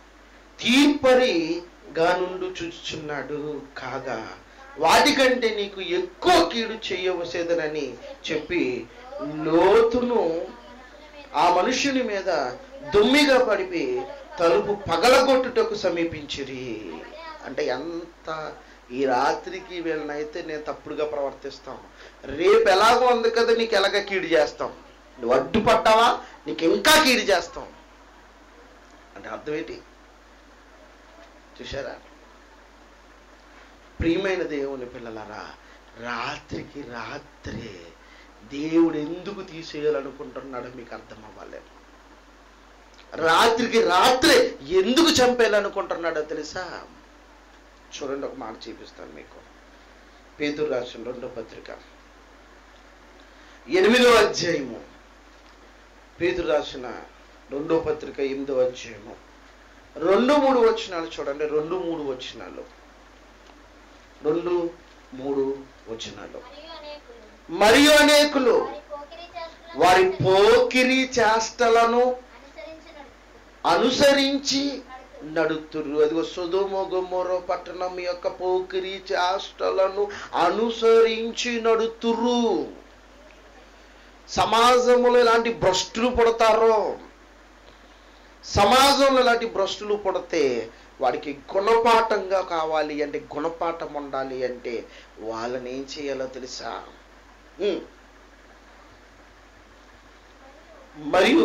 తీర్పరిగా నుండి చూచుచున్నాడు కాగా వాటికంటే నీకు ఎక్కువ కీడు చేయవసేదనని చెప్పి లోతును ఆ మనుష్యుని మీద దుమ్మిగా పడిపి తలుపు పగలగొట్టుటకు సమీపించిరి అంటే ఎంత ఈ రాత్రికి వీళ్ళనైతే నేను తప్పుడుగా ప్రవర్తిస్తాం రేపు ఎలాగో ఉంది కదా నీకు ఎలాగ కీడు చేస్తాం నువ్వు అడ్డుపడ్డావా నీకు ఇంకా కీడు చేస్తాం అంటే అర్థం ఏంటి చూసారా ప్రియమైన దేవుని పిల్లలారా రాత్రికి రాత్రే దేవుడు ఎందుకు తీసేయాలనుకుంటున్నాడో మీకు అర్థం అవ్వాలి రాత్రికి రాత్రే ఎందుకు చంపేయాలనుకుంటున్నాడో తెలుసా చూడండి ఒక మాట చూపిస్తాను మీకు పేదూరు రాసిన రెండో పత్రిక ఎనిమిదో అధ్యాయము పేదూరు రాసిన రెండో పత్రిక ఎనిమిదో అధ్యాయము రెండు మూడు వచనాలు చూడండి రెండు మూడు వచనాలు రెండు మూడు వచనాలు మరియు అనేకులు మరియు అనేకులు వారి పోకిరీ చేష్టలను వారి పోకిరి చేష్టలను అనుసరించి నడుచుకుంటారు. అనుసరించి నడుతురు అదిగో సుధుమ గుమ్మరో పట్టణం యొక్క పోకిరి చేష్టలను అనుసరించి నడుతురు సమాజంలో ఇలాంటి భ్రష్టులు పుడతారో సమాజంలో ఇలాంటి భ్రష్టులు పుడితే వాడికి గుణపాఠంగా కావాలి అంటే గుణపాఠం ఉండాలి అంటే వాళ్ళని ఏం చేయాలో తెలుసా ఉమ్. మరియు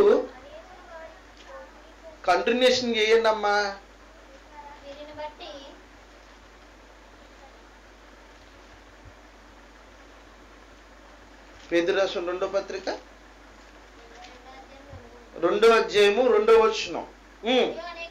కంటిన్యూషన్ చేయండి అమ్మా వీరిని బట్టి పేదరాశం రెండో పత్రిక రెండో అధ్యాయము రెండో వచనం ఉమ్.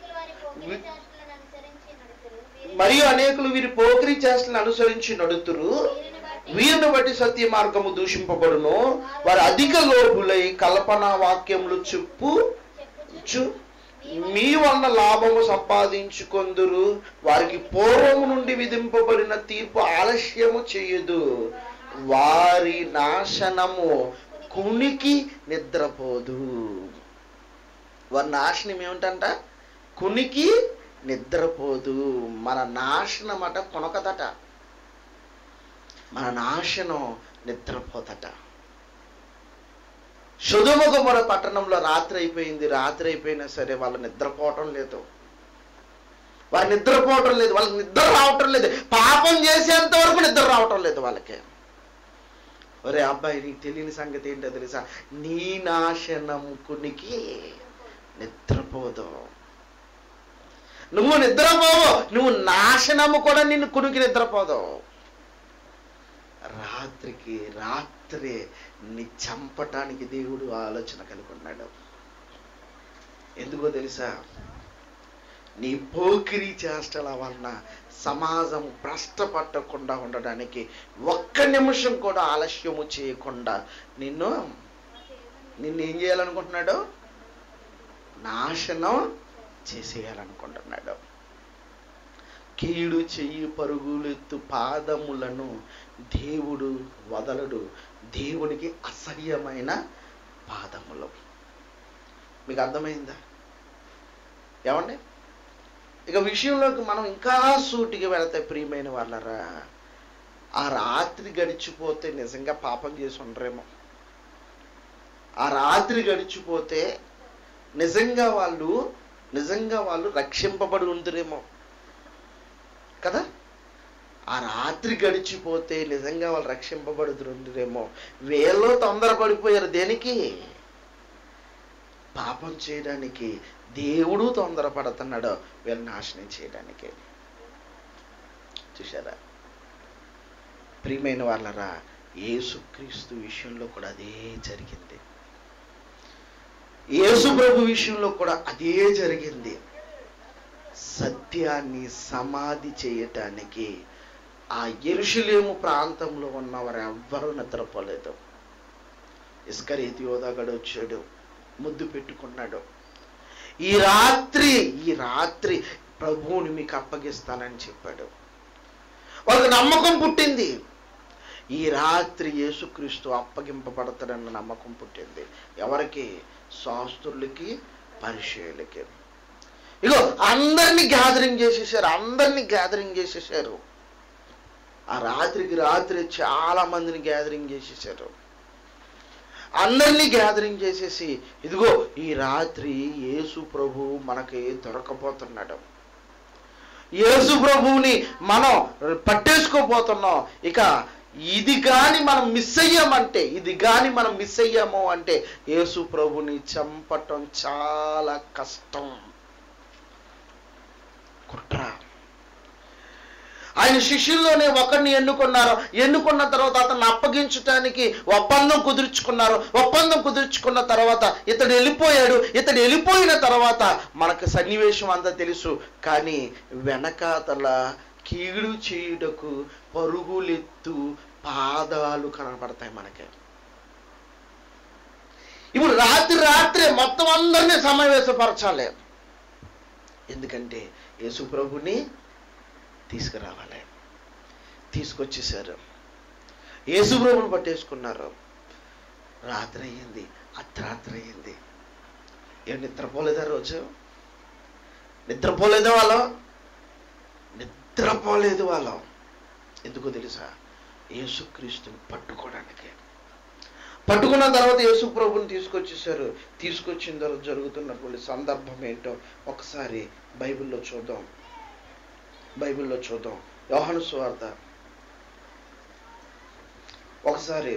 మరియు అనేకులు వారి పోకిరీ చేష్టలను అనుసరించి మరియు అనేకులు వీరి పోకిరి చేష్టలను అనుసరించి నడుచురు. నడుతురు వీరిని బట్టి వీరిని బట్టి సత్య మార్గము దూషింపబడును వారు అధిక లోపులై కల్పన వాక్యములు చెప్పు చెప్పుచు చు మీ వలన లాభము సంపాదించుకొందురు వారికి పూర్వము నుండి విధింపబడిన తీర్పు ఆలస్యము చేయదు వారి నాశనము కునికి నిద్రపోదు వారి నాశనం ఏమిటంట కునికి నిద్రపోదు మన నాశనం అట కొనకదట మన నాశనం నిద్రపోతట సుధుమగుమర పట్టణంలో రాత్రి అయిపోయింది రాత్రి అయిపోయినా సరే వాళ్ళు నిద్రపోవటం లేదు వాళ్ళు నిద్రపోవటం లేదు వాళ్ళకి నిద్ర రావటం లేదు పాపం చేసేంత వరకు నిద్ర రావటం లేదు వాళ్ళకి ఒరే అబ్బాయి నీకు తెలియని సంగతి ఏంటో తెలుసా నీ నాశనం కునికి నిద్రపోదు నువ్వు నిద్రపోవు నువ్వు నాశనము కూడా నిన్ను కునికి నిద్రపోదు రాత్రికి రాత్రే ని చంపటానికి దేవుడు ఆలోచన కనుకున్నాడు ఎందుకో తెలుసా నీ పోకిరి చేష్టల వలన సమాజం భ్రష్టపట్టకుండా ఉండడానికి ఒక్క నిమిషం కూడా ఆలస్యము చేయకుండా నిన్ను నిన్ను ఏం చేయాలనుకుంటున్నాడు నాశనం చేసేయాలనుకుంటున్నాడు కీడు చెయ్యి పరుగులెత్తు పాదములను దేవుడు వదలడు దేవునికి అసహ్యమైన పాదములు మీకు అర్థమైందా ఏమండి ఇక విషయంలోకి మనం ఇంకా సూటిగా వెళతాయి ప్రియమైన వాళ్ళరా ఆ రాత్రి గడిచిపోతే నిజంగా పాపం చేసి ఉండరేమో ఆ రాత్రి గడిచిపోతే నిజంగా వాళ్ళు నిజంగా వాళ్ళు రక్షింపబడి ఉందరేమో కదా ఆ రాత్రి గడిచిపోతే నిజంగా వాళ్ళు రక్షింపబడుతుండరేమో వీళ్ళు తొందరపడిపోయారు దేనికి పాపం చేయడానికి దేవుడు తొందరపడుతున్నాడు వీళ్ళని నాశనం చేయడానికి చూసారా ప్రియమైన వాళ్ళరా యేసుక్రీస్తు విషయంలో కూడా అదే జరిగింది యేసు ప్రభు విషయంలో కూడా అదే జరిగింది సత్యాన్ని సమాధి చేయటానికి ఆ ఎరుషులేము ప్రాంతంలో ఉన్నవారు ఎవ్వరూ నిద్రపోలేదు ఇస్కరేతి యోధాగడు వచ్చాడు ముద్దు పెట్టుకున్నాడు ఈ రాత్రి ఈ రాత్రి ప్రభువుని మీకు అప్పగిస్తానని చెప్పాడు వాళ్ళకి నమ్మకం పుట్టింది ఈ రాత్రి యేసుక్రీస్తు అప్పగింపబడతాడన్న నమ్మకం పుట్టింది ఎవరికి శాస్త్రులకి పరిచయులకి ఇగో అందరినీ గ్యాదరింగ్ చేసేసారు అందరినీ గ్యాదరింగ్ చేసేసారు ఆ రాత్రికి రాత్రి చాలా మందిని గ్యాదరింగ్ చేసేసారు అందరినీ గ్యాదరింగ్ చేసేసి ఇదిగో ఈ రాత్రి యేసు ప్రభు మనకి దొరకపోతున్నాడు యేసు ప్రభువుని మనం పట్టేసుకోపోతున్నాం ఇక ఇది కానీ మనం మిస్ అయ్యామంటే ఇది కానీ మనం మిస్ అయ్యాము అంటే యేసు ప్రభుని చంపటం చాలా కష్టం కుట్ర ఆయన శిష్యుల్లోనే ఒకరిని ఎన్నుకున్నారు ఎన్నుకున్న తర్వాత అతన్ని అప్పగించటానికి ఒప్పందం కుదుర్చుకున్నారు ఒప్పందం కుదుర్చుకున్న తర్వాత ఇతడు వెళ్ళిపోయాడు ఇతడు వెళ్ళిపోయిన తర్వాత మనకు సన్నివేశం అంతా తెలుసు కానీ వెనకాతల కీడు చేయుటకు పరుగులెత్తు పాదాలు కనపడతాయి మనకి ఇప్పుడు రాత్రి రాత్రే మొత్తం అందరినీ సమావేశపరచాలి ఎందుకంటే యేసు ప్రభుని తీసుకురావాలి తీసుకొచ్చేసారు యేసు ప్రభుని పట్టేసుకున్నారు రాత్రి అయ్యింది అర్ధరాత్రి అయ్యింది ఏం నిద్రపోలేదా రోజు నిద్రపోలేదా వాళ్ళం నిద్రపోలేదు వాళ్ళం ఎందుకో తెలుసా యేసుక్రీస్తుని పట్టుకోవడానికి పట్టుకున్న తర్వాత యేసు ప్రభుని తీసుకొచ్చేసారు తీసుకొచ్చిన తర్వాత జరుగుతున్నటువంటి సందర్భం ఏంటో ఒకసారి బైబిల్లో చూద్దాం బైబిల్లో చూద్దాం యోహాను సువార్త ఒకసారి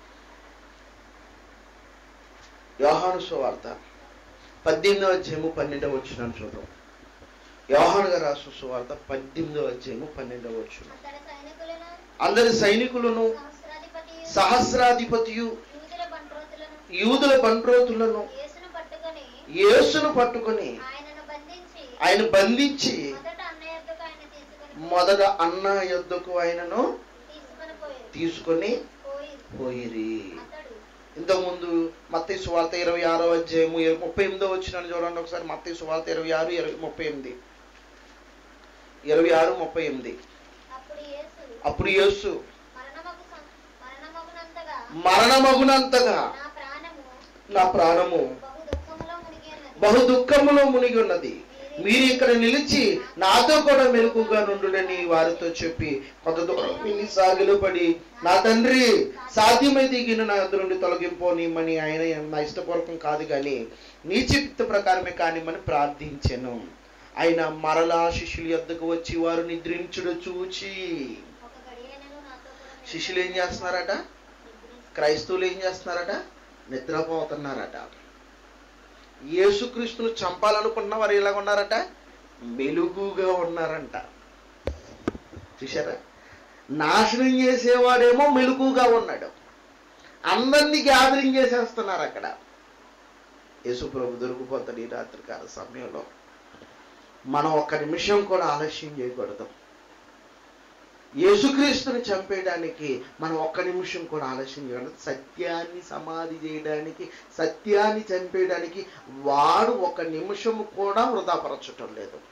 యోహాను సువార్త పద్దెనిమిదవ అధ్యాయము పన్నెండవ వచ్చిన చూద్దాం యోహాను గారు రాసిన సువార్త పద్దెనిమిదవ అధ్యాయము పన్నెండవ వచ్చిన అతడి సైనికులను అందరి సైనికులను సహస్రాధిపతియు సహస్రాధిపతియు యూదుల బంట్రోతులను యూదుల బంట్రోతులను యేసును పట్టుకొని యేసును పట్టుకొని ఆయనను బంధించి ఆయన బంధించి మొదట అన్న యొద్దకు ఆయన తీసుకొని మొదట అన్న యొద్దకు ఆయనను తీసుకొని పోయి తీసుకొని పోయి పోయిరి అతడు ఇంతకుముందు మత్తయి సువార్త ఇరవై ఆరో అధ్యాయము ఇరవై- ముప్పై ఎనిమిదో వచ్చిన చూడండి ఒకసారి మత్తయి సువార్త ఇరవై ఆరు ఇరవై ముప్పై ఎనిమిది ఇరవై ఆరు ముప్పై ఎనిమిది అప్పుడు యేసు అప్పుడు యేసు మరణమగు సం- మరణమగునంతగా మరణమగునంతగా నా ప్రాణము నా ప్రాణము బహు దుఃఖములో మునిగి ఉన్నది బహు దుఃఖములో మునిగి ఉన్నది మీరు ఇక్కడ నిలిచి నాతో కూడా మెలకుగా నుండునని వారితో చెప్పి కొంత దూరం విని సాగిలో పడి నా తండ్రి సాధ్యమైతే గిన్నె నా ఎదురు నుండి తొలగింపోనిమ్మని ఆయన నా ఇష్టపూర్వకం కాదు కానీ నీ చిత్త ప్రకారమే కానిమ్మని ప్రార్థించాను ఆయన మరలా శిష్యుల యొద్దకు వచ్చి వారు నిద్రించుడు చూచి ఒక గడియనను నాతో కూడా మెలకుగా శిష్యులు ఏం చేస్తున్నారట క్రైస్తవులు ఏం చేస్తున్నారట నిద్రపోతున్నారట యేసుక్రీస్తును చంపాలనుకున్న వారు ఎలా ఉన్నారట మెలుగుగా ఉన్నారంట చూసారా నాశనం చేసేవాడేమో మెలుగుగా ఉన్నాడు అందరినీ గ్యాదరింగ్ చేసేస్తున్నారు అక్కడ యేసు ప్రభు దొరికిపోతాడు ఈ రాత్రికాల సమయంలో మనం ఒక్క నిమిషం కూడా ఆలస్యం చేయకూడదు యేసుక్రీస్తుని చంపేయడానికి మనం ఒక్క నిమిషం కూడా ఆలస్యం చేయడం సత్యాన్ని సమాధి చేయడానికి సత్యాన్ని చంపేయడానికి వాడు ఒక నిమిషం కూడా వృధాపరచటం లేదు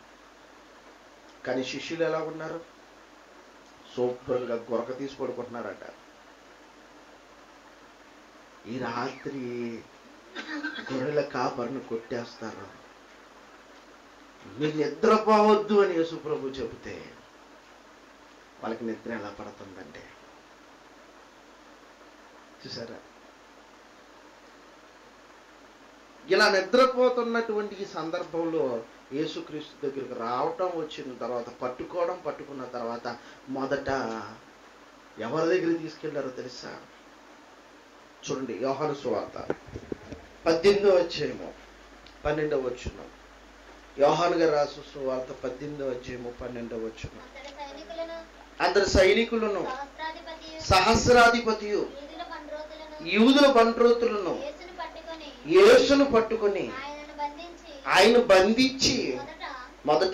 కానీ శిష్యులు ఎలా ఉన్నారు శుభ్రంగా గొరక తీసి పడుకుంటున్నారట ఈ రాత్రి గొర్రెల కాపరిని కొట్టేస్తారు మీరు నిద్రపోవద్దు అని యేసుప్రభు చెబితే వాళ్ళకి నిద్ర ఎలా పడుతుందంటే చూసారా ఇలా నిద్రపోతున్నటువంటి ఈ సందర్భంలో యేసుక్రీస్తు దగ్గరికి రావటం వచ్చిన తర్వాత పట్టుకోవడం పట్టుకున్న తర్వాత మొదట ఎవరి దగ్గరికి తీసుకెళ్లారో తెలుసా చూడండి యోహాను సువార్త పద్దెనిమిదో వచ్చేమో పన్నెండవ వచ్చును యోహాను గారు రాసు సువార్త పద్దెనిమిదో వచ్చేమో పన్నెండవ వచ్చును అతడి సైనికులను అందరి సైనికులను సహస్రాధిపతియు సహస్రాధిపతియు యూదుల బంట్రోతులను యూదుల బంట్రోతులను యేసును పట్టుకొని యేసును పట్టుకొని ఆయనను బంధించి ఆయన బంధించి మొదట మొదట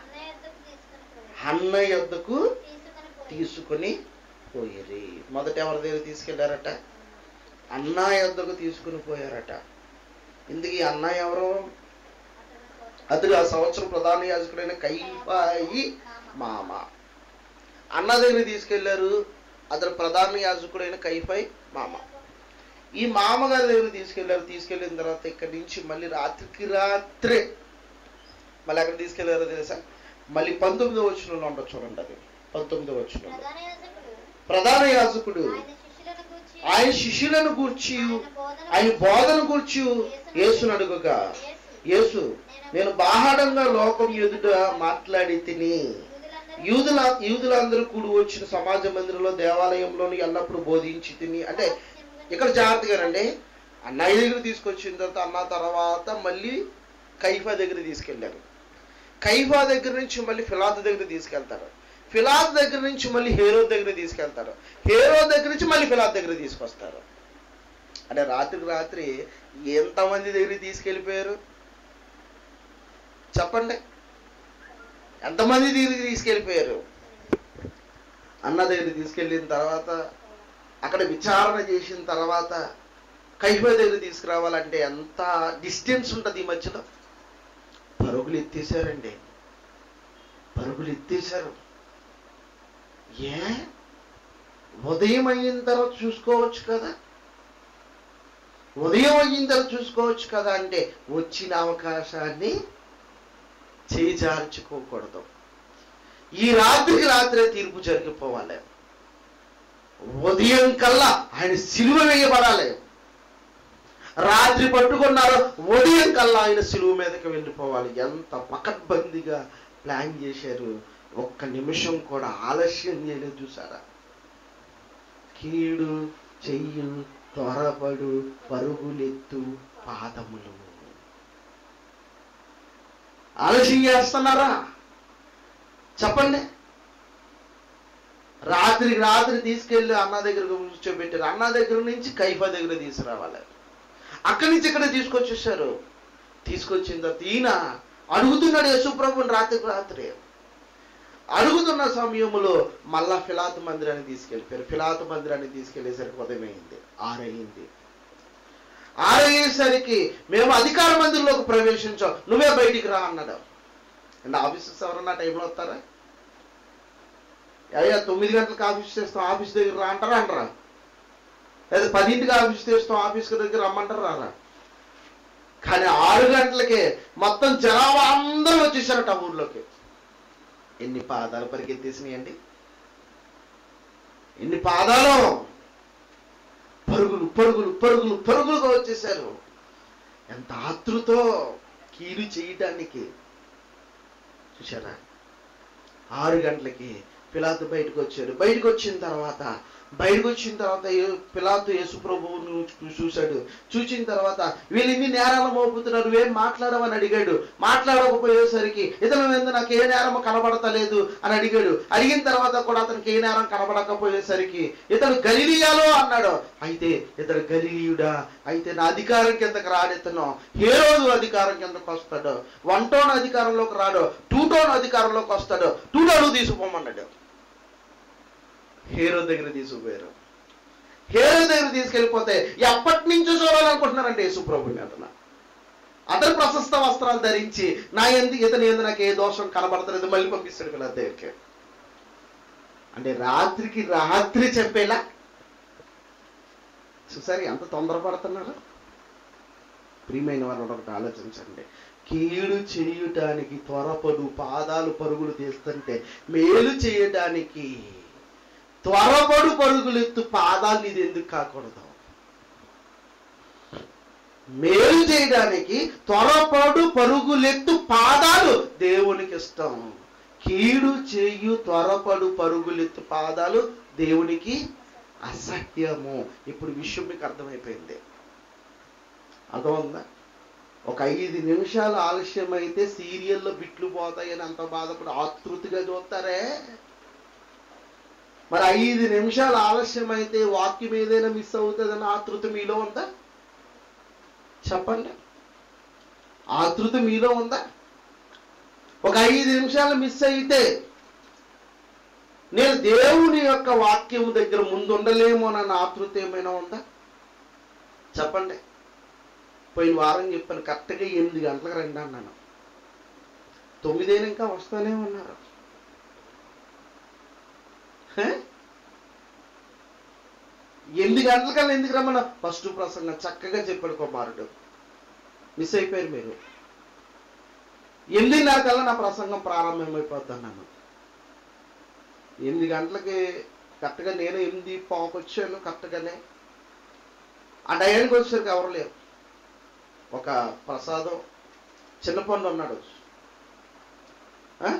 అన్న యొద్దకు అన్న యొద్దకు తీసుకొని పోయి తీసుకొని పోయి తీసుకుని పోయిరి మొదట ఎవరి దగ్గర తీసుకెళ్లారట అన్న యొద్దకు తీసుకుని పోయారట ఇందుకు ఈ అన్న ఎవరు అతడు ఆ సంవత్సరం ప్రధాన యాజకుడైన కైపాయి మామ అన్న దగ్గర తీసుకెళ్లారు అతడు ప్రధాన యాజకుడైన కైఫై మామ ఈ మామగారి దగ్గర తీసుకెళ్లారు తీసుకెళ్ళిన తర్వాత ఇక్కడి నుంచి మళ్ళీ రాత్రికి రాత్రే మళ్ళీ అక్కడ తీసుకెళ్లారో తెలుసా మళ్ళీ పంతొమ్మిదో వచ్చిన ఉంటుంది చూడండి అది పంతొమ్మిదో వచ్చిన ప్రధాన యాజకుడు ప్రధాన యాజకుడు ఆయన శిష్యులను గూర్చి ఆయన శిష్యులను గూర్చి ఆయన ఆయన బోధన బోధన గూర్చి యేసును అడుగుగా యేసు, యేసు నేను బాహాడంగా లోకం ఎదుట మాట్లాడి తిని యూదులందరూ యూదుల యూదులందరూ కూడి వచ్చిన సమాజ మందిరంలో దేవాలయంలోని ఎల్లప్పుడూ బోధించి తిని అంటే ఇక్కడ జాగ్రత్తగానండి అన్నయ్య దగ్గర తీసుకొచ్చిన తర్వాత అన్న తర్వాత మళ్ళీ కైఫా దగ్గర తీసుకెళ్ళారు కైఫా దగ్గర నుంచి మళ్ళీ ఫిలాత్ దగ్గర తీసుకెళ్తారు ఫిలాత్ దగ్గర నుంచి మళ్ళీ హేరో దగ్గర తీసుకెళ్తారు హేరో దగ్గర నుంచి మళ్ళీ ఫిలాత్ దగ్గర తీసుకొస్తారు అంటే రాత్రికి రాత్రి ఎంతమంది దగ్గర తీసుకెళ్ళిపోయారు చెప్పండి ఎంతమంది దగ్గరికి తీసుకెళ్ళిపోయారు అన్న దగ్గర తీసుకెళ్ళిన తర్వాత అక్కడ విచారణ చేసిన తర్వాత కైఫా దగ్గర తీసుకురావాలంటే ఎంత డిస్టెన్స్ ఉంటుంది ఈ మధ్యలో పరుగులు ఎత్తేసారండి పరుగులు ఎత్తేసారు ఏ ఉదయం అయిన తర్వాత చూసుకోవచ్చు కదా ఉదయం అయిన తర్వాత చూసుకోవచ్చు కదా అంటే వచ్చిన అవకాశాన్ని చేజార్చుకోకూడదు ఈ రాత్రికి రాత్రే తీర్పు జరిగిపోవాలి ఉదయం కల్లా ఆయన సిలువ వేయబడాలి రాత్రి పట్టుకున్నారు ఉదయం కల్లా ఆయన సిలువ మీదకి వెళ్ళిపోవాలి ఎంత పకడ్బందీగా ప్లాన్ చేశారు ఒక్క నిమిషం కూడా ఆలస్యం చేయలేదు చూసారా కీడు చెయ్యు త్వరపడు పరుగులెత్తు పాదములు ఆలస్యం చేస్తున్నారా చెప్పండి రాత్రికి రాత్రి తీసుకెళ్లి అన్న దగ్గర కూర్చోబెట్టారు అన్న దగ్గర నుంచి కైఫా దగ్గర తీసుకురావాలి అక్కడి నుంచి ఇక్కడ తీసుకొచ్చేసారు తీసుకొచ్చిన తర్వాత ఈయన అడుగుతున్నాడు యశుప్రభుని రాత్రికి రాత్రి అడుగుతున్న సమయంలో మళ్ళా ఫిలాత్ మందిరాన్ని తీసుకెళ్ళిపోయారు ఫిలాత్ మందిరాన్ని తీసుకెళ్లేసరికి ఉదయం అయింది ఆరయింది ఆరయ్యేసరికి మేము అధికార మందిరంలోకి ప్రవేశించాం నువ్వే బయటికి రా అన్నాడు అంటే ఆఫీసర్స్ ఎవరన్నా టైంలో వస్తారా అయ్యా తొమ్మిది గంటలకు ఆఫీస్ చేస్తాం ఆఫీస్ దగ్గర రా అంటారా అంటారా లేదా పదింటికి ఆఫీస్ చేస్తాం ఆఫీస్ దగ్గర రమ్మంటారా రారా కానీ ఆరు గంటలకే మొత్తం జనాభా అందరూ వచ్చేసారట ఆ ఊర్లోకి ఎన్ని పాదాలు పరిగెత్తేసినాయండి ఎన్ని పాదాలు పరుగులు పరుగులు పరుగులు పరుగులుగా వచ్చేసారు ఎంత ఆతృతో కీలు చేయటానికి చూసారా ఆరు గంటలకి పిలాతు బయటకు వచ్చాడు బయటకు వచ్చిన తర్వాత బయటకు వచ్చిన తర్వాత ఏ- పిలాతు యేసు ప్రభువును చూ- చూశాడు చూసిన తర్వాత వీళ్ళు ఇన్ని నేరాలు మోపుతున్నారు ఏం మాట్లాడమని అడిగాడు మాట్లాడకపోయేసరికి ఇతను మీద నాకు ఏ నేరం కనబడతలేదు అని అడిగాడు అడిగిన తర్వాత కూడా అతనికి ఏ నేరం కనబడకపోయేసరికి ఇతను గలిలియాలో అన్నాడు అయితే ఇతడు గలిలియుడా అయితే నా అధికారం కిందకి రాడెత్తను ఏ రోజు అధికారం కిందకు వస్తాడు వన్ టోన్ అధికారంలోకి రాడు టూ టోన్ అధికారంలోకి వస్తాడు టూ టోన్ తీసుకుపోమన్నాడు హీరో దగ్గర తీసుకుపోయారు హీరో దగ్గర తీసుకెళ్ళిపోతే ఎప్పటి నుంచో చూడాలనుకుంటున్నారంటే యేసుప్రభుని అతను అతను ప్రశస్త వస్త్రాలు ధరించి నా ఎందు ఇతని ఎందు నాకు ఏ దోషం కనబడతలేదు మళ్ళీ పంపిస్తాడు పిల్లల దగ్గరికి అంటే రాత్రికి రాత్రి చెప్పేలా చూసారు ఎంత తొందరపడుతున్నారు ప్రియమైన వాళ్ళు ఒకటి ఆలోచించండి కీడు చేయుటానికి త్వరపడు పాదాలు పరుగులు తీస్తుంటే మేలు చేయడానికి త్వరపడు పరుగులెత్తు పాదాలు ఇది ఎందుకు కాకూడదు మేలు చేయడానికి త్వరపడు పరుగులెత్తు పాదాలు దేవునికి ఇష్టం కీడు చేయు త్వరపడు పరుగులెత్తు పాదాలు దేవునికి అసహ్యము ఇప్పుడు విషయం మీకు అర్థమైపోయింది అర్థమైందా ఒక ఐదు నిమిషాలు ఆలస్యం అయితే సీరియల్లో బిట్లు పోతాయని అంత బాధపడి ఆతృతిగా చూస్తారే మరి ఐదు నిమిషాలు ఆలస్యం అయితే వాక్యం ఏదైనా మిస్ అవుతుందని ఆతృత మీలో ఉందా చెప్పండి ఆతృత మీలో ఉందా ఒక ఐదు నిమిషాలు మిస్ అయితే నేను దేవుని యొక్క వాక్యం దగ్గర ముందు ఉండలేమో అన్న ఆతృత ఏమైనా ఉందా చెప్పండి పోయిన వారం చెప్పాను కరెక్ట్గా ఎనిమిది గంటలకు రండి అన్నాను తొమ్మిదైనా ఇంకా వస్తూనే ఉన్నారు హే? ఎనిమిది గంటలకల్లా ఎందుకు రమ్మన్నా ఫస్ట్ ప్రసంగం చక్కగా చెప్పాడు కుమారుడు మిస్ అయిపోయారు మీరు ఎనిమిదిన్నర కల్లా నా ప్రసంగం ప్రారంభమైపోద్ది అన్నాను ఎనిమిది గంటలకి కరెక్ట్గా నేను ఎనిమిది పావుకు వచ్చాను కరెక్ట్గానే ఆ టయానికి వచ్చేసరికి ఎవరు లేరు ఒక ప్రసాదం చిన్న పండు ఉన్నాడు ఆ?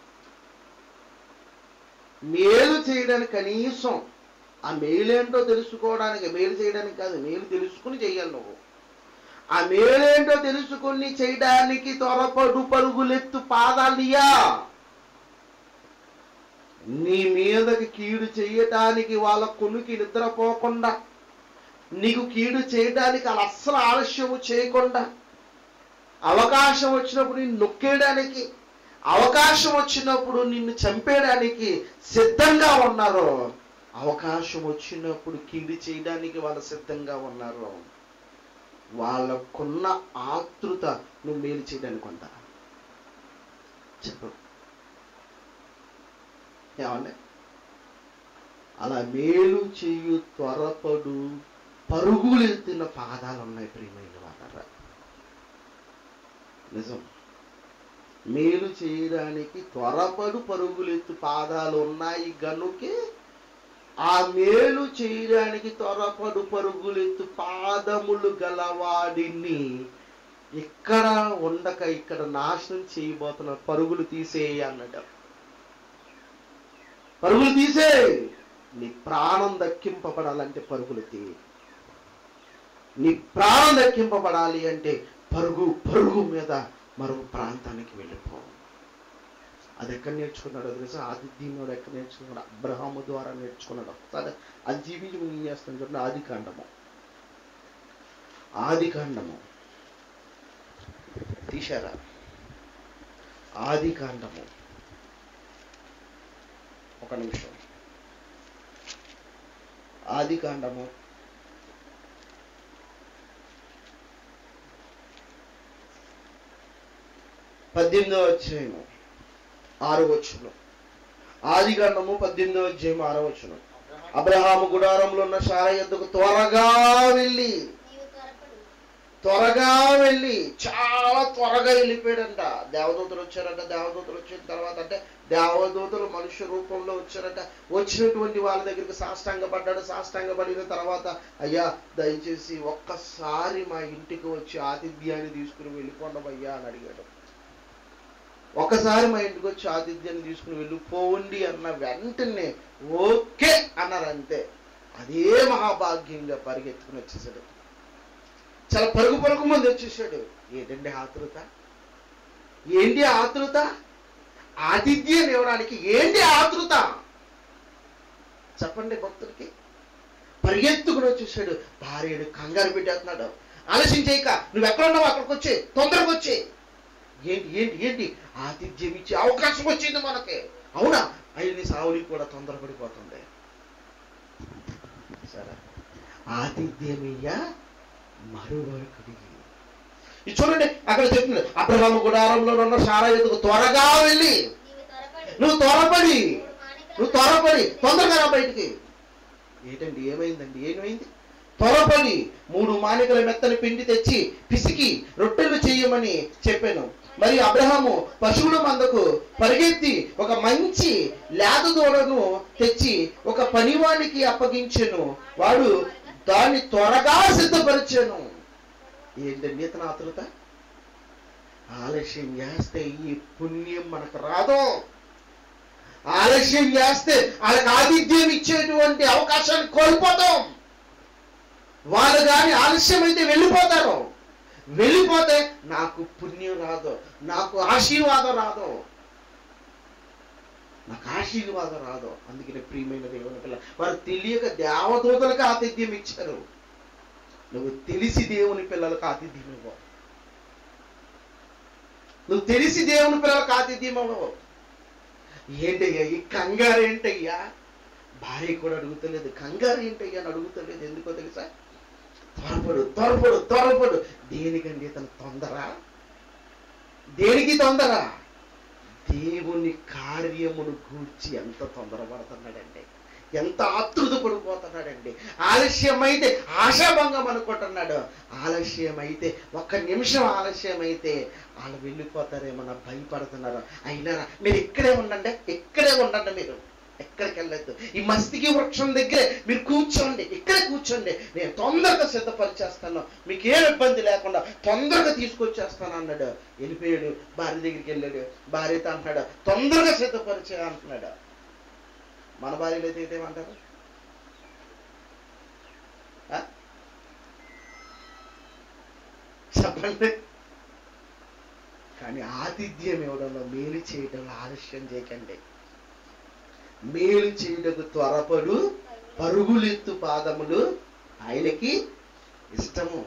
మేలు చేయడానికి కనీసం ఆ మేలేంటో తెలుసుకోవడానికి మేలు చేయడానికి కాదు మేలు తెలుసుకుని చెయ్యాలి నువ్వు ఆ మేలేంటో తెలుసుకుని చేయడానికి త్వరపడు పరుగులెత్తు పాదాలియా నీ మీదకి కీడు చేయటానికి వాళ్ళ కొనుకి నిద్రపోకుండా నీకు కీడు చేయడానికి వాళ్ళు అస్సలు ఆలస్యము చేయకుండా అవకాశం వచ్చినప్పుడు నిన్ను నొక్కేయడానికి అవకాశం వచ్చినప్పుడు నిన్ను చంపేయడానికి సిద్ధంగా ఉన్నారు అవకాశం వచ్చినప్పుడు కీడు చేయడానికి వాళ్ళు సిద్ధంగా ఉన్నారు వాళ్ళకున్న ఆతృత నువ్వు మేలు చేయడానికి ఉందా చెప్పు ఏమండి అలా మేలు చేయు త్వరపడు పరుగులెత్తిన పాదాలు ఉన్నాయి ప్రియమైన వాళ్ళ నిజం మేలు చేయడానికి త్వరపడు పరుగులెత్తు పాదాలు ఉన్నాయి గనుకే ఆ మేలు చేయడానికి త్వరపడు పరుగులెత్తు పాదములు గలవాడిని ఇక్కడ ఉండక ఇక్కడ నాశనం చేయబోతున్న పరుగులు తీసేయి అన్నాడు పరుగులు తీసే నీ ప్రాణం దక్కింపబడాలంటే పరుగులు తీ నీ ప్రాణం దక్కింపబడాలి అంటే పరుగు పరుగు మీద మరో ప్రాంతానికి వెళ్ళిపో అది ఎక్కడ నేర్చుకున్నాడో తెలుసా ఆదిత్యనుడు ఎక్కడ నేర్చుకున్నాడు అబ్రహాము ద్వారా నేర్చుకున్నాడు ఒకసారి అది జీవించి ఏం చేస్తాను చూడండి ఆది కాండము ఆది కాండము తీశారా ఆది కాండము ఒక నిమిషం ఆది కాండము పద్దెనిమిదో అధ్యాయము ఆరు వచ్చును ఆది కాండము పద్దెనిమిదో అధ్యాయం ఆరో వచ్చును అబ్రహాము గుడారంలో ఉన్న శార ఎద్దుకు త్వరగా వెళ్ళి నీవు త్వరపడు త్వరగా వెళ్ళి చాలా త్వరగా వెళ్ళిపోయాడంట దేవదూతలు వచ్చారంట దేవదూతలు వచ్చిన తర్వాత అంటే దేవదూతలు మనుష్య రూపంలో వచ్చారంట వచ్చినటువంటి వాళ్ళ దగ్గరికి సాష్టాంగ పడ్డాడు సాష్టాంగ పడిన తర్వాత అయ్యా దయచేసి ఒక్కసారి మా ఇంటికి వచ్చి ఆతిథ్యాన్ని తీసుకుని వెళ్ళిపోండమయ్యా అని అడిగాడు ఒకసారి మా ఇంటికి వచ్చి ఆతిథ్యాన్ని తీసుకుని వెళ్ళిపోండి అన్న వెంటనే ఓకే అన్నారు అంతే అదే మహాభాగ్యంగా పరిగెత్తుకుని వచ్చేసాడు చాలా పరుగు పరుగు మంది వచ్చేసాడు ఏంటండి ఆతృత ఏంటి ఆతృత ఆతిథ్యం ఇవ్వడానికి ఏంటి ఆతృత చెప్పండి భక్తుడికి పరిగెత్తుకుని వచ్చేసాడు భార్యడు కంగారు పెట్టేస్తున్నాడు ఆలస్యం చేయక నువ్వు ఎక్కడ ఉన్నావు అక్కడికి వచ్చే తొందరగా వచ్చే ఏంటి ఏంటి ఏంటి ఆతిథ్యం ఇచ్చే అవకాశం వచ్చింది మనకి అవునా అయ్యి సావులి కూడా తొందరపడిపోతుంది సరే ఆతిథ్యం ఇయ్యా మరువకుడి ఇది చూడండి అక్కడ చెప్తుంది అబ్రహాము గుడారంలో ఉన్న సారా ఎదుగు త్వరగా వెళ్ళి నీవు త్వరపడి నువ్వు త్వరపడి మూడు మానికల నువ్వు త్వరపడి తొందరగా రా బయటికి ఏంటండి ఏమైందండి ఏమైంది త్వరపడి మూడు మానికల మెత్తని పిండి తెచ్చి పిసికి రొట్టెలు చేయమని చెప్పాను మరి అబ్రహాము పశువుల మందకు పరిగెత్తి ఒక మంచి లేత దూడను తెచ్చి ఒక పనివానికి అప్పగించెను వాడు దాన్ని త్వరగా సిద్ధపరిచాను ఏంటండి ఇతను ఆతృత ఆలస్యం చేస్తే ఈ పుణ్యం మనకు రాదు ఆలస్యం చేస్తే వాళ్ళకి ఆతిథ్యం ఇచ్చేటువంటి అవకాశాన్ని కోల్పోతాం వాళ్ళు కానీ ఆలస్యం అయితే వెళ్ళిపోతారు వెళ్ళిపోతే నాకు పుణ్యం రాదు నాకు ఆశీర్వాదం రాదు నాకు ఆశీర్వాదం రాదు అందుకనే ప్రియమైన దేవుని పిల్ల వారు తెలియక దేవదూతలకు ఆతిథ్యం ఇచ్చారు నువ్వు తెలిసి దేవుని పిల్లలకు ఆతిథ్యం ఇవ్వవు నువ్వు తెలిసి దేవుని పిల్లలకు ఆతిథ్యం ఇవ్వవు ఏంటయ్యా ఈ కంగారు ఏంటయ్యా భార్య కూడా అడుగుతలేదు కంగారు ఏంటయ్యా అని అడుగుతలేదు ఎందుకో తెలుసా త్వరపడు త్వరపడు త్వరపడు దేనికండి ఇతను తొందర దేనికి తొందర దేవుని కార్యమును గూర్చి ఎంత తొందరపడుతున్నాడండి ఎంత ఆతృత పడిపోతున్నాడండి ఆలస్యమైతే ఆశాభంగం అనుకుంటున్నాడు ఆలస్యమైతే ఒక్క నిమిషం ఆలస్యమైతే వాళ్ళు వెళ్ళిపోతారేమన్నా భయపడుతున్నారు అయినా మీరు ఇక్కడే ఉండండి ఇక్కడే ఉండండి మీరు ఎక్కడికి వెళ్ళొద్దు ఈ మస్తికి వృక్షం దగ్గరే మీరు కూర్చోండి ఇక్కడే కూర్చోండి నేను తొందరగా సిద్ధపరిచేస్తాను మీకు ఏం ఇబ్బంది లేకుండా తొందరగా తీసుకొచ్చేస్తాను అన్నాడు వెళ్ళిపోయాడు భార్య దగ్గరికి వెళ్ళాడు భార్యతో అంటున్నాడు తొందరగా సిద్ధపరిచే అంటున్నాడు మన భార్యలు అయితే ఏమంటారు ఆ? చెప్పండి కానీ ఆతిథ్యం ఇవ్వడంలో మేలు చేయడంలో ఆలస్యం చేయకండి మేలు చేయుటకు త్వరపడు పరుగులెత్తు పాదములు ఆయనకి ఇష్టము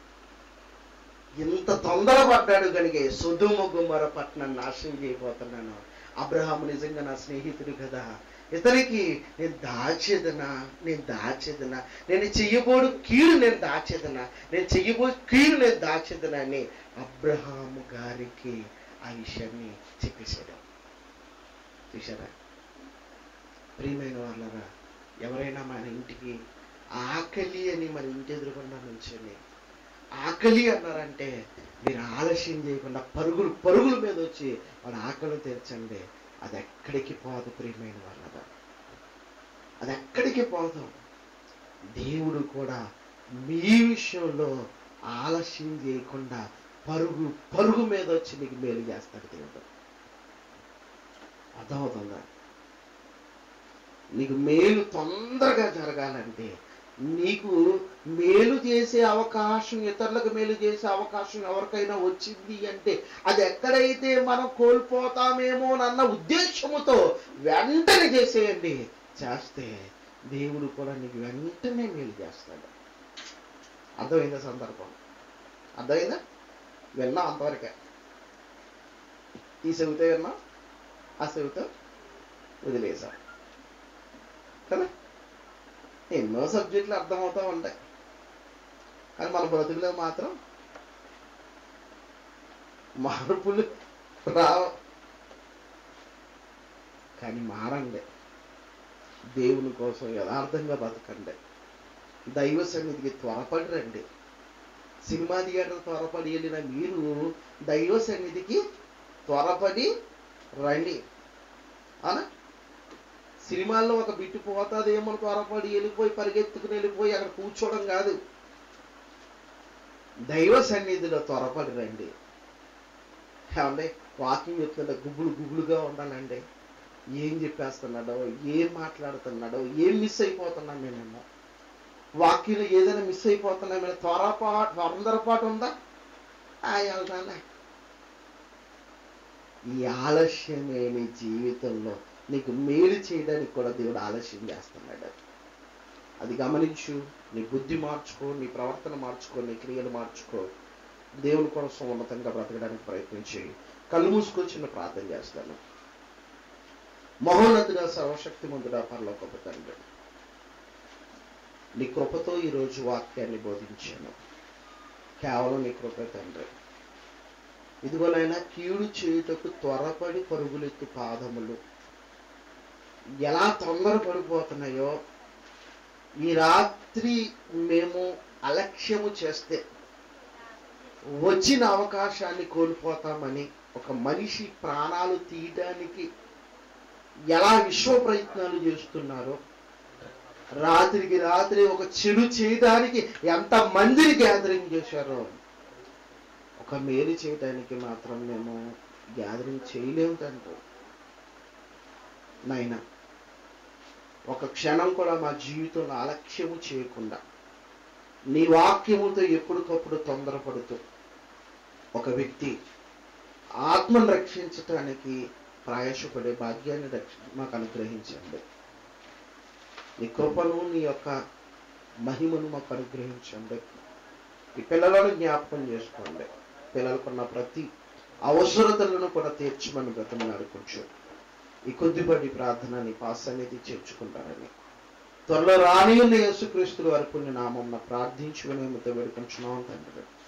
ఇంత తొందరపడ్డాడు కనుక సుధుమ గుమ్మర పట్టణం నాశనం చేయబోతున్నాను అబ్రహాము నిజంగా నా స్నేహితుడు కదా ఇతనికి నేను దాచేదనా నేను దాచేదనా నేను చెయ్యబోడు కీడు నేను దాచేదనా నేను చెయ్యబో కీడు నేను దాచేదనా అని అబ్రహాము గారికి ఆ విషయాన్ని చెప్పేశాడు చూసారా ప్రియమైన వాళ్ళరా ఎవరైనా మన ఇంటికి ఆకలి అని మన ఇంటి ఎదురుకుండా నుంచొని ఆకలి అన్నారంటే మీరు ఆలస్యం చేయకుండా పరుగులు పరుగుల మీద వచ్చి వాడు ఆకలి తీర్చండి అది ఎక్కడికి పోదు ప్రియమైన వాళ్ళరా అది ఎక్కడికి పోదు దేవుడు కూడా మీ విషయంలో ఆలస్యం చేయకుండా పరుగు పరుగు మీద వచ్చి నీకు మేలు చేస్తాడు దేవుడు అర్థమవుతుందా నీకు మేలు తొందరగా జరగాలంటే నీకు మేలు చేసే అవకాశం ఇతరులకు మేలు చేసే అవకాశం ఎవరికైనా వచ్చింది అంటే అది ఎక్కడైతే మనం కోల్పోతామేమో అన్న ఉద్దేశముతో వెంటనే చేసేయండి చేస్తే దేవుడు కూడా నీకు వెంటనే మేలు చేస్తాడు అర్థమైందా సందర్భం అర్థమైందా విన్నా అంతవరకే ఈ చెబితే విన్నా ఆ చెబితే వదిలేసా కదా ఎన్నో సబ్జెక్టులు అర్థమవుతూ ఉంటాయి కానీ మన బ్రతుకులో మాత్రం మార్పులు రావు కానీ మారండి దేవుని కోసం యథార్థంగా బతకండి దైవ సన్నిధికి త్వరపడి రండి సినిమా థియేటర్ త్వరపడి వెళ్ళిన మీరు దైవ సన్నిధికి త్వరపడి రండి అవునా సినిమాల్లో ఒక బిట్టు పోతాదేమో త్వరపడి వెళ్ళిపోయి పరిగెత్తుకుని వెళ్ళిపోయి అక్కడ కూర్చోవడం కాదు దైవ సన్నిధిలో త్వరపడి రండి ఏమండి వాకింగ్ చెప్తుంటే గుబులు గుబులుగా ఉండాలండి ఏం చెప్పేస్తున్నాడో ఏం మాట్లాడుతున్నాడో ఏం మిస్ అయిపోతున్నాం మేమేమో వాక్యంలో ఏదైనా మిస్ అయిపోతున్నామేమో త్వరపాటు తొందరపాటు ఉందా ఆ వెళ్తానే ఈ ఆలస్యమే నీ జీవితంలో నీకు మేలు చేయడానికి కూడా దేవుడు ఆలస్యం చేస్తున్నాడు అది గమనించు నీ బుద్ధి మార్చుకో నీ ప్రవర్తన మార్చుకో నీ క్రియలు మార్చుకో దేవుని కోసం ఉన్నతంగా బ్రతకడానికి ప్రయత్నించి కళ్ళు మూసుకొని చిన్న ప్రార్థన చేస్తాను మహోన్నతుగా సర్వశక్తిమంతుడా పరలోకపు తండ్రి నీ కృపతో ఈరోజు వాక్యాన్ని బోధించాను కేవలం నీ కృప తండ్రి ఇదిగోనైనా కీడు చేయుటకు త్వరపడి పరుగులెత్తు పాదములు ఎలా తొందరపడిపోతున్నాయో ఈ రాత్రి మేము అలక్ష్యము చేస్తే వచ్చిన అవకాశాన్ని కోల్పోతామని ఒక మనిషి ప్రాణాలు తీయడానికి ఎలా విశ్వ ప్రయత్నాలు చేస్తున్నారో రాత్రికి రాత్రి ఒక చెడు చేయడానికి ఎంత మందిని గ్యాదరింగ్ చేశారో ఒక మేలు చేయడానికి మాత్రం మేము గ్యాదరింగ్ చేయలేము తండ్రి నాయన ఒక క్షణం కూడా మా జీవితంలో అలక్ష్యము చేయకుండా నీ వాక్యముతో ఎప్పటికప్పుడు తొందరపడుతూ ఒక వ్యక్తి ఆత్మను రక్షించటానికి ప్రయాసపడే భాగ్యాన్ని రక్ష మాకు అనుగ్రహించండి నీ కృపను నీ యొక్క మహిమను మాకు అనుగ్రహించండి ఈ పిల్లలను జ్ఞాపకం చేసుకోండి పిల్లలకున్న ప్రతి అవసరతలను కూడా తీర్చమని బ్రతమని కొంచెం ఈ కొద్దిపాటి ప్రార్థన నీ పాస్ అనేది చేర్చుకుంటారని త్వరలో రాని ఉన్న యేసుక్రీస్తుల వరకు నామం ప్రార్థించుకునే వేడుకుంటున్నాం తండ్రి